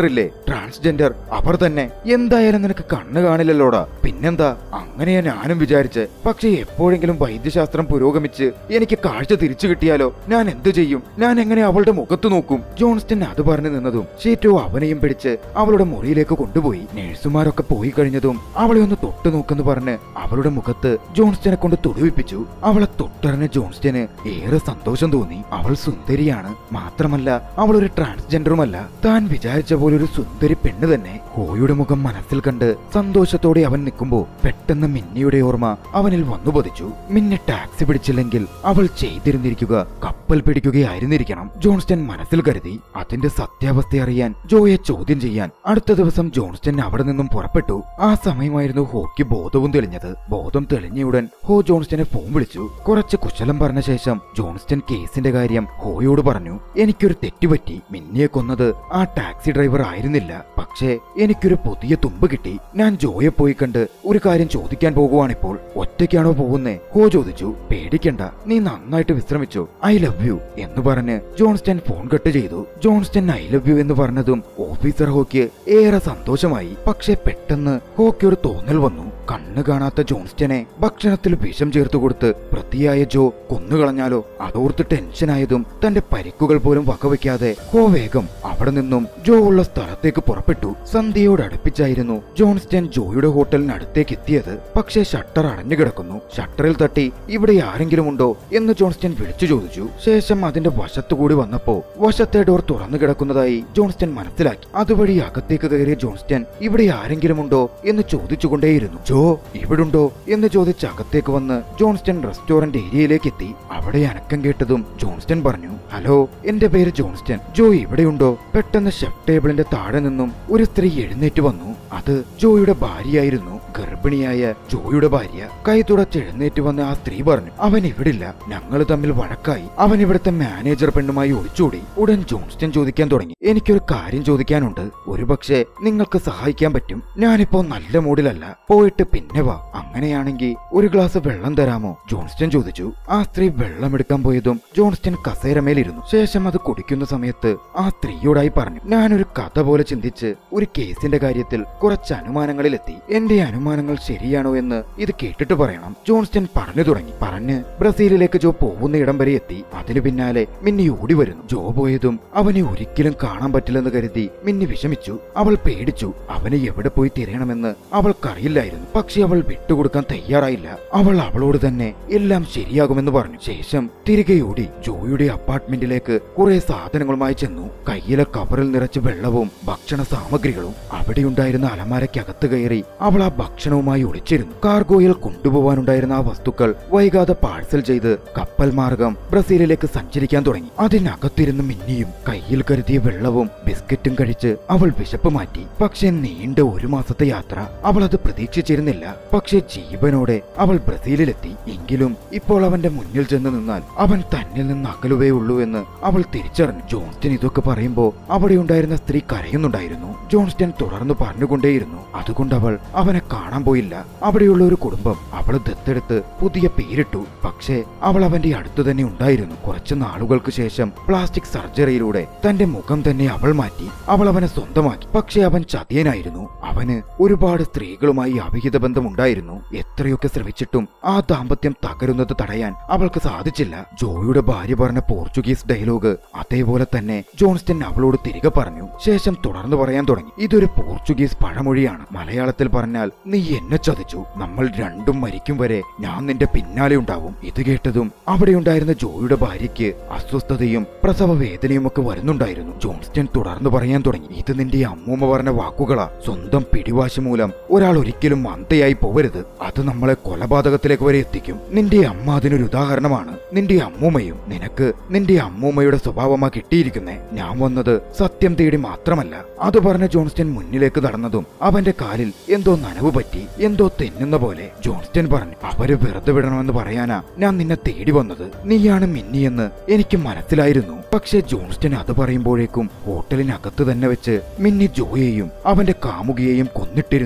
ക്യാൻസർ ഇല്ലേ ട്രാൻസ്ജെൻഡർ അവർ തന്നെ എന്തായാലും നിനക്ക് കണ്ണ് കാണില്ലല്ലോടാ പിന്നെന്താ അങ്ങനെയാ ഞാനും വിചാരിച്ച് പക്ഷെ എപ്പോഴെങ്കിലും വൈദ്യശാസ്ത്രം പുരോഗമിച്ച് എനിക്ക് കാഴ്ച തിരിച്ചു കിട്ടിയാലോ ഞാൻ എന്തു ചെയ്യും ഞാൻ എങ്ങനെ അവളുടെ മുഖത്ത് നോക്കും ജോൺസ്റ്റൺ അത് പറഞ്ഞു നിന്നതും ഷീറ്റോ അവനെയും പിടിച്ച് അവളുടെ മുറിയിലേക്ക് കൊണ്ടുപോയി നഴ്സുമാരൊക്കെ പോയി കഴിഞ്ഞതും അവളെ ഒന്ന് തൊട്ടു നോക്കെന്ന് പറഞ്ഞ് അവളുടെ മുഖത്ത് ജോൺസ്റ്റനെ കൊണ്ട് തൊടുവിപ്പിച്ചു അവളെ തൊട്ടറിഞ്ഞ ജോൺസ്റ്റന് ഏറെ സന്തോഷം തോന്നി അവൾ സുന്ദരിയാണ് മാത്രമല്ല അവൾ ഒരു ട്രാൻസ്ജെൻഡറുമല്ല താൻ വിചാരിച്ച പോലെ ഒരു സുന്ദരി പെണ്ണ് തന്നെ ഹോയുടെ മുഖം മനസ്സിൽ കണ്ട് സന്തോഷത്തോടെ അവൻ നിൽക്കുമ്പോ പെട്ടെന്ന് മിന്നിയുടെ ഓർമ്മ അവനിൽ വന്നു പതിച്ചു മിന്നി ടാക്സി പിടിച്ചില്ലെങ്കിൽ അവൾ ചെയ്തിരുന്നിരിക്കുക കപ്പൽ പിടിക്കുകയായിരുന്നിരിക്കണം ജോൺസ്റ്റൺ മനസ്സിൽ കരുതി അതിന്റെ സത്യാവസ്ഥ അറിയാൻ ജോയെ ചോദ്യം ചെയ്യാൻ അടുത്ത ദിവസം ജോൺസ്റ്റൺ അവിടെ നിന്നും പുറപ്പെട്ടു ആ സമയമായിരുന്നു ഹോക്ക് ബോധവും തെളിഞ്ഞത് ബോധം തെളിഞ്ഞയുടൻ ഹോ ജോൺസ്റ്റനെ ഫോൺ വിളിച്ചു കുറച്ച് കുശലം പറഞ്ഞ ശേഷം ജോൺസ്റ്റൺ കേസിന്റെ കാര്യം ഹോയോട് പറഞ്ഞു എനിക്കൊരു തെറ്റുപറ്റി മിന്നിയെ കൊന്നത് ആ ടാക്സി ഡ്രൈവർ ആയിരുന്നില്ല പക്ഷേ എനിക്കൊരു പുതിയ തുമ്പ് കിട്ടി ഞാൻ ജോയെ പോയി കണ്ട് ഒരു കാര്യം ചോദിക്കാൻ പോകുവാണിപ്പോൾ ഒറ്റയ്ക്കാണോ പോകുന്നേ ഹോ ചോദിച്ചു പേടിക്കണ്ട നീ നന്നായിട്ട് വിശ്രമിച്ചു ഐ ലവ് യു എന്ന് പറഞ്ഞ് ജോൺസ്റ്റൺ ഫോൺ കട്ട് ചെയ്തു ജോൺസ്റ്റൺ ഐ ലവ് യു എന്ന് പറഞ്ഞതും ഓഫീസർ ഹോക്ക് ഏറെ സന്തോഷമായി പക്ഷെ പെട്ടെന്ന് ഹോക്ക് ഒരു തോന്നൽ വന്നു കണ്ണ് കാണാത്ത ജോൺസ്റ്റനെ ഭക്ഷണത്തിൽ വിഷം ചേർത്ത് കൊടുത്ത് പ്രതിയായ ജോ കൊന്നുകളഞ്ഞാലോ അതോർത്ത് ടെൻഷനായതും തന്റെ പരിക്കുകൾ പോലും വകവയ്ക്കാതെ ഹോ വേഗം അവിടെ നിന്നും ജോ ഉള്ള സ്ഥലത്തേക്ക് പുറപ്പെട്ടു സന്ധ്യയോടടുപ്പിച്ചായിരുന്നു ജോൺസ്റ്റൺ ജോയുടെ ഹോട്ടലിനടുത്തേക്ക് എത്തിയത് പക്ഷേ ഷട്ടർ അടഞ്ഞു കിടക്കുന്നു ഷട്ടറിൽ തട്ടി ഇവിടെ ആരെങ്കിലും ഉണ്ടോ എന്ന് ജോൺസ്റ്റൺ വിളിച്ചു ചോദിച്ചു ശേഷം അതിന്റെ വശത്തുകൂടി വന്നപ്പോ വശത്തെ ഡോർ തുറന്നു കിടക്കുന്നതായി ജോൺസ്റ്റൺ മനസ്സിലാക്കി അതുവഴി അകത്തേക്ക് കയറിയ ജോൺസ്റ്റൺ ഇവിടെ ആരെങ്കിലും ഉണ്ടോ എന്ന് ചോദിച്ചുകൊണ്ടേയിരുന്നു ജോ ഇവിടുണ്ടോ എന്ന് ചോദിച്ച് അകത്തേക്ക് വന്ന് ജോൺസ്റ്റൺ റെസ്റ്റോറന്റ് ഏരിയയിലേക്ക് എത്തി അവിടെ അനക്കം കേട്ടതും ജോൺസ്റ്റൺ പറഞ്ഞു ഹലോ എന്റെ പേര് ജോൺസ്റ്റൺ ജോ ഇവിടെയുണ്ടോ പെട്ടെന്ന് ഷെഫ് ടേബിളിന്റെ താഴെ നിന്നും ഒരു സ്ത്രീ എഴുന്നേറ്റ് വന്നു അത് ജോയുടെ ഭാര്യയായിരുന്നു ഗർഭിണിയായ ജോയുടെ ഭാര്യ കൈ തുടച്ച് എഴുന്നേറ്റ് വന്ന ആ സ്ത്രീ പറഞ്ഞു അവൻ ഇവിടില്ല ഞങ്ങൾ തമ്മിൽ വഴക്കായി അവൻ ഇവിടുത്തെ മാനേജർ പെണ്ണുമായി ഒളിച്ചോടി ഉടൻ ജോൺസ്റ്റൺ ചോദിക്കാൻ തുടങ്ങി എനിക്കൊരു കാര്യം ചോദിക്കാനുണ്ട് ഒരുപക്ഷെ നിങ്ങൾക്ക് സഹായിക്കാൻ പറ്റും ഞാനിപ്പോ നല്ല മൂഡിലല്ല പോയിട്ട് പിന്നെ വാ അങ്ങനെയാണെങ്കിൽ ഒരു ഗ്ലാസ് വെള്ളം തരാമോ ജോൺസ്റ്റൺ ചോദിച്ചു ആ സ്ത്രീ വെള്ളമെടുക്കാൻ പോയതും ജോൺസ്റ്റൺ കസേരമേലിരുന്നു ശേഷം അത് കുടിക്കുന്ന സമയത്ത് ആ സ്ത്രീയോടായി പറഞ്ഞു ഞാനൊരു കഥ പോലെ ചിന്തിച്ച് ഒരു കേസിന്റെ കാര്യത്തിൽ കുറച്ച് അനുമാനങ്ങളിലെത്തി എന്റെ അനുമാനങ്ങൾ ശരിയാണോ എന്ന് ഇത് കേട്ടിട്ട് പറയണം ജോൺസ്റ്റൺ പറഞ്ഞു തുടങ്ങി പറഞ്ഞ് ബ്രസീലിലേക്ക് ജോ പോകുന്ന ഇടം വരെ എത്തി അതിനു പിന്നാലെ മിന്നി ഓടി വരുന്നു ജോ പോയതും അവനെ ഒരിക്കലും കാണാൻ പറ്റില്ലെന്ന് കരുതി മിന്നി വിഷമിച്ചു അവൾ പേടിച്ചു അവനെ എവിടെ പോയി തിരയണമെന്ന് അവൾക്കറിയില്ലായിരുന്നു പക്ഷെ അവൾ വിട്ടുകൊടുക്കാൻ തയ്യാറായില്ല അവൾ അവളോട് തന്നെ എല്ലാം ശരിയാകുമെന്ന് പറഞ്ഞു ശേഷം തിരികെ ഓടി ജോയുടെ അപ്പാർട്ട്മെന്റിലേക്ക് കുറെ സാധനങ്ങളുമായി ചെന്നു കയ്യിലെ കവറിൽ നിറച്ച് വെള്ളവും ഭക്ഷണ സാമഗ്രികളും അവിടെയുണ്ടായിരുന്ന അലമാരയ്ക്കകത്ത് കയറി അവൾ ആ ഭക്ഷണവുമായി ഒളിച്ചിരുന്നു കാർഗോയിൽ കൊണ്ടുപോകാനുണ്ടായിരുന്ന ആ വസ്തുക്കൾ വൈകാതെ പാഴ്സൽ ചെയ്ത് കപ്പൽ മാർഗം ബ്രസീലിലേക്ക് സഞ്ചരിക്കാൻ തുടങ്ങി അതിനകത്തിരുന്ന് മിന്നിയും കയ്യിൽ കരുതിയ വെള്ളവും ബിസ്ക്കറ്റും കഴിച്ച് അവൾ വിശപ്പ് മാറ്റി പക്ഷെ നീണ്ട ഒരു മാസത്തെ യാത്ര അവൾ അത് പ്രതീക്ഷിച്ചിരുന്നില്ല പക്ഷെ ജീവനോടെ അവൾ ബ്രസീലിലെത്തി എങ്കിലും ഇപ്പോൾ അവന്റെ മുന്നിൽ ചെന്ന് നിന്നാൽ അവൻ തന്നിൽ നിന്ന് അകലുവേ ഉള്ളൂ എന്ന് അവൾ തിരിച്ചറിഞ്ഞു ജോൺസ്റ്റൺ ഇതൊക്കെ പറയുമ്പോ അവിടെ ഉണ്ടായിരുന്ന സ്ത്രീ കരയുന്നുണ്ടായിരുന്നു ജോൺസ്റ്റൺ തുടർന്ന് പറഞ്ഞുകൊണ്ടേയിരുന്നു അതുകൊണ്ട് അവൾ അവനെ കാണാൻ പോയില്ല അവിടെയുള്ള ഒരു കുടുംബം അവളെ ദത്തെടുത്ത് പുതിയ പേരിട്ടു പക്ഷേ അവൾ അവന്റെ അടുത്ത് തന്നെ ഉണ്ടായിരുന്നു കുറച്ചു നാളുകൾക്ക് ശേഷം പ്ലാസ്റ്റിക് സർജറിയിലൂടെ തന്റെ മുഖം തന്നെ അവൾ മാറ്റി അവൾ അവനെ സ്വന്തമാക്കി പക്ഷേ അവൻ ചതിയനായിരുന്നു അവന് ഒരുപാട് സ്ത്രീകളുമായി അവിഹിത ബന്ധമുണ്ടായിരുന്നു എത്രയൊക്കെ ശ്രമിച്ചിട്ടും ആ ദാമ്പത്യം തകരുന്നത് തടയാൻ അവൾക്ക് സാധിച്ചില്ല ജോയുടെ ഭാര്യ പറഞ്ഞ പോർച്ചുഗീസ് ഡയലോഗ് അതേപോലെ തന്നെ ജോൺസ്റ്റൺ അവളോട് തിരികെ പറഞ്ഞു ശേഷം തുടർന്ന് പറയാൻ തുടങ്ങി ഇതൊരു പോർച്ചുഗീസ് പഴമൊഴിയാണ് മലയാളത്തിൽ പറഞ്ഞാൽ നീ എന്നെ ചതിച്ചു നമ്മൾ രണ്ടും മരിക്കും വരെ ഞാൻ നിന്റെ പിന്നാലെ ഉണ്ടാവും ഇത് കേട്ടതും അവിടെയുണ്ടായിരുന്ന ജോയുടെ ഭാര്യയ്ക്ക് അസ്വസ്ഥതയും പ്രസവ വേദനയും ഒക്കെ വരുന്നുണ്ടായിരുന്നു ജോൺസ്റ്റൺ തുടർന്ന് പറയാൻ തുടങ്ങി ഇത് നിന്റെ അമ്മൂമ്മ പറഞ്ഞ വാക്കുകളാ സ്വന്തം പിടിവാശി മൂലം ഒരാൾ ഒരിക്കലും മന്ദയായി പോവരുത് അത് നമ്മളെ കൊലപാതകത്തിലേക്ക് വരെ എത്തിക്കും നിന്റെ അമ്മ അതിനൊരു ഉദാഹരണമാണ് നിന്റെ അമ്മൂമ്മയും നിനക്ക് നിന്റെ അമ്മൂമ്മയുടെ സ്വഭാവമാ കിട്ടിയിരിക്കുന്നേ ഞാൻ വന്നത് സത്യം തേടി മാത്രമല്ല അത് പറഞ്ഞ ജോൺസ്റ്റൺ മുന്നിലേക്ക് നടന്നതും അവന്റെ കാലിൽ എന്തോ നനവ് പറ്റി എന്തോ തെന്നുന്ന പോലെ ജോൺസ്റ്റൺ പറഞ്ഞു അവര് വെറുതെ വിടണമെന്ന് പറയാനാ ഞാൻ നിന്നെ തേടി വന്നത് നീയാണ് മിന്നിയെന്ന് എനിക്ക് മനസ്സിലായിരുന്നു പക്ഷെ ജോൺസ്റ്റൺ അത് പറയുമ്പോഴേക്കും ഹോട്ടലിനകത്ത് തന്നെ വെച്ച് മിന്നി ജോയെയും അവന്റെ കാമുകിയെയും കൊന്നിട്ടിരുന്നു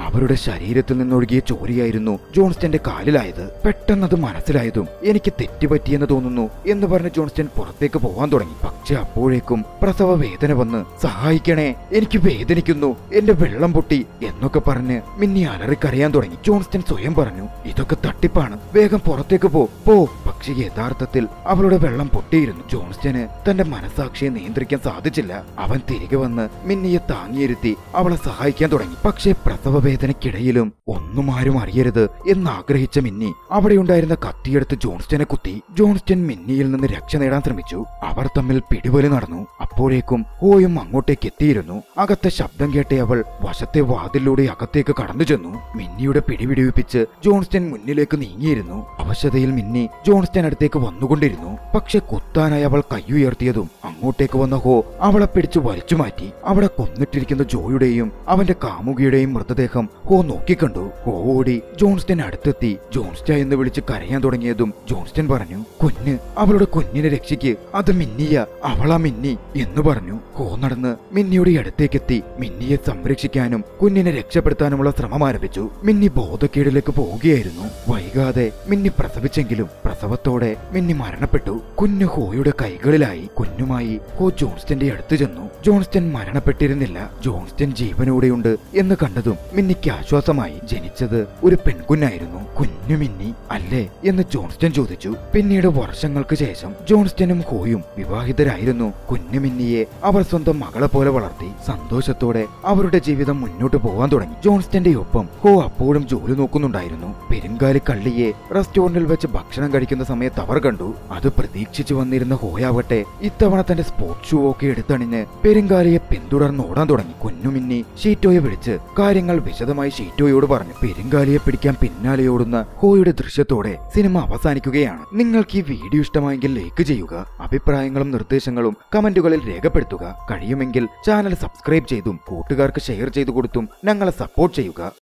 അവരുടെ ശരീരത്തിൽ നിന്നൊഴുകിയ ചോരയായിരുന്നു ജോൺസ്റ്റന്റെ കാലിലായത് പെട്ടെന്നത് മനസ്സിലായതും എനിക്ക് തെറ്റുപറ്റിയെന്ന് തോന്നുന്നു എന്ന് പറഞ്ഞ് ജോൺസ്റ്റൻ പുറത്തേക്ക് പോവാൻ തുടങ്ങി പക്ഷെ അപ്പോഴേക്കും പ്രസവ വേദന വന്ന് സഹായിക്കണേ എനിക്ക് വേദനിക്കുന്നു എന്റെ വെള്ളം പൊട്ടി എന്നൊക്കെ പറഞ്ഞ് മിന്നി അലറിക്കരയാൻ തുടങ്ങി ജോൺസ്റ്റൻ സ്വയം പറഞ്ഞു ഇതൊക്കെ തട്ടിപ്പാണ് വേഗം പുറത്തേക്ക് പോ പോ പക്ഷെ യഥാർത്ഥത്തിൽ അവളുടെ വെള്ളം പൊട്ടിയിരുന്നു ജോൺസ്റ്റന് തന്റെ മനസാക്ഷിയെ നിയന്ത്രിക്കാൻ സാധിച്ചില്ല അവൻ തിരികെ വന്ന് മിന്നിയെ താങ്ങിയിരുത്തി അവളെ സഹായിക്കാൻ തുടങ്ങി പക്ഷേ പ്രസവ വേദനയ്ക്കിടയിലും ഒന്നും ആരും അറിയരുത് എന്നാഗ്രഹിച്ച മിന്നി അവിടെയുണ്ടായിരുന്ന കത്തിയെടുത്ത് ജോൺസ്റ്റനെ കുത്തി ജോൺസ്റ്റൻ മിന്നിയിൽ നിന്ന് രക്ഷ നേടാൻ ശ്രമിച്ചു അവർ തമ്മിൽ പിടിവലി നടന്നു അപ്പോഴേക്കും ഓയും അങ്ങോട്ടേക്ക് എത്തിയിരുന്നു അകത്തെ ശബ്ദം കേട്ട അവൾ വശത്തെ വാതിലൂടെ അകത്തേക്ക് കടന്നു ചെന്നു മിന്നിയുടെ പിടിപിടിവിപ്പിച്ച് ജോൺസ്റ്റൻ മുന്നിലേക്ക് നീങ്ങിയിരുന്നു അവശതയിൽ മിന്നി ജോൺസ്റ്റൻ അടുത്തേക്ക് വന്നുകൊണ്ടിരുന്നു പക്ഷെ കുത്താനായി അവൾ കൈയുയർത്തിയതും അങ്ങോട്ടേക്ക് വന്ന ഹോ അവളെ പിടിച്ച് വലിച്ചു മാറ്റി അവിടെ കൊന്നിട്ടിരിക്കുന്ന ജോയുടെയും അവന്റെ കാമുകിയുടെയും മൃതദേഹം ഹോ നോക്കിക്കണ്ടു ഹോ ഓടി ജോൺസ്റ്റൻ അടുത്തെത്തി ജോൺസ്റ്റ എന്ന് വിളിച്ച് കരയാൻ തുടങ്ങിയതും ജോൺസ്റ്റൻ പറഞ്ഞു കുഞ്ഞ് അവളുടെ കുഞ്ഞിനെ രക്ഷിക്ക് അത് മിന്നിയ അവളാ മിന്നി എന്ന് പറഞ്ഞു ഹോ നടന്ന് മിന്നിയുടെ അടുത്തേക്കെത്തി മിന്നിയെ സംരക്ഷിക്കാനും കുഞ്ഞിനെ രക്ഷപ്പെടുത്താനുമുള്ള ശ്രമം ആരംഭിച്ചു മിന്നി ബോധക്കേടിലേക്ക് പോവുകയായിരുന്നു വൈകാതെ മിന്നി പ്രസവിച്ചെങ്കിലും പ്രസവത്തോടെ മിന്നി മരണപ്പെട്ടു കുഞ്ഞു ഹോയുടെ കൈകളിലായി കുഞ്ഞുമായി ഹോ ജോൺസ്റ്റന്റെ അടുത്ത് ചെന്നു ജോൺസ്റ്റൻ മരണപ്പെട്ടിരുന്നില്ല ജോൺസ്റ്റൻ ജീവനോടെയുണ്ട് എന്ന് കണ്ടതും മിന്നിക്ക് ആശ്വാസമായി ജനിച്ചത് ഒരു പെൺകുഞ്ഞായിരുന്നു കുഞ്ഞു മിന്നി അല്ലേ എന്ന് ജോൺസ്റ്റൻ ചോദിച്ചു പിന്നീട് വർഷങ്ങൾക്ക് ശേഷം ജോൺസ്റ്റനും ഹോയും വിവാഹിതരായിരുന്നു കുഞ്ഞു മിന്നിയെ അവർ സ്വന്തം മകളെ പോലെ വളർത്തി സന്തോഷത്തോടെ അവരുടെ ജീവിതം മുന്നോട്ട് പോവാൻ തുടങ്ങി ജോൺസ്റ്റന്റെ ഒപ്പം ഹോ അപ്പോഴും ജോലി നോക്കുന്നുണ്ടായിരുന്നു പെരുങ്കാലി കള്ളിയെ റെസ്റ്റോറന്റിൽ വെച്ച് ഭക്ഷണം കഴിക്കുന്ന സമയത്ത് അവർ കണ്ടു അത് പ്രതീക്ഷിച്ചു വന്നിരുന്ന ഹോയാവട്ടെ ഇത്തവണ തന്റെ സ്പോർട്സ് ഷൂ ഒക്കെ എടുത്തണിഞ്ഞ് പെരുങ്കാലിയെ പിന്തുടർന്ന് ഓടാൻ തുടങ്ങി കുഞ്ഞുമിന്നി ഷീറ്റോയെ വിളിച്ച് കാര്യങ്ങൾ വിശദമായി ഷീറ്റോയോട് പറഞ്ഞു പെരുങ്കാലിയെ പിടിക്കാൻ പിന്നാലെ ഓടുന്ന ഹോയുടെ ദൃശ്യത്തോടെ സിനിമ അവസാനിക്കുകയാണ് നിങ്ങൾക്ക് ഈ വീഡിയോ ഇഷ്ടമായെങ്കിൽ ലൈക്ക് ചെയ്യുക അഭിപ്രായങ്ങളും നിർദ്ദേശങ്ങളും കമന്റുകളിൽ രേഖപ്പെടുത്തുക കഴിയുമെങ്കിൽ ചാനൽ സബ്സ്ക്രൈബ് ചെയ്തും കൂട്ടുകാർക്ക് ഷെയർ ചെയ്തു കൊടുത്തും ഞങ്ങളെ സപ്പോർട്ട് ചെയ്യുക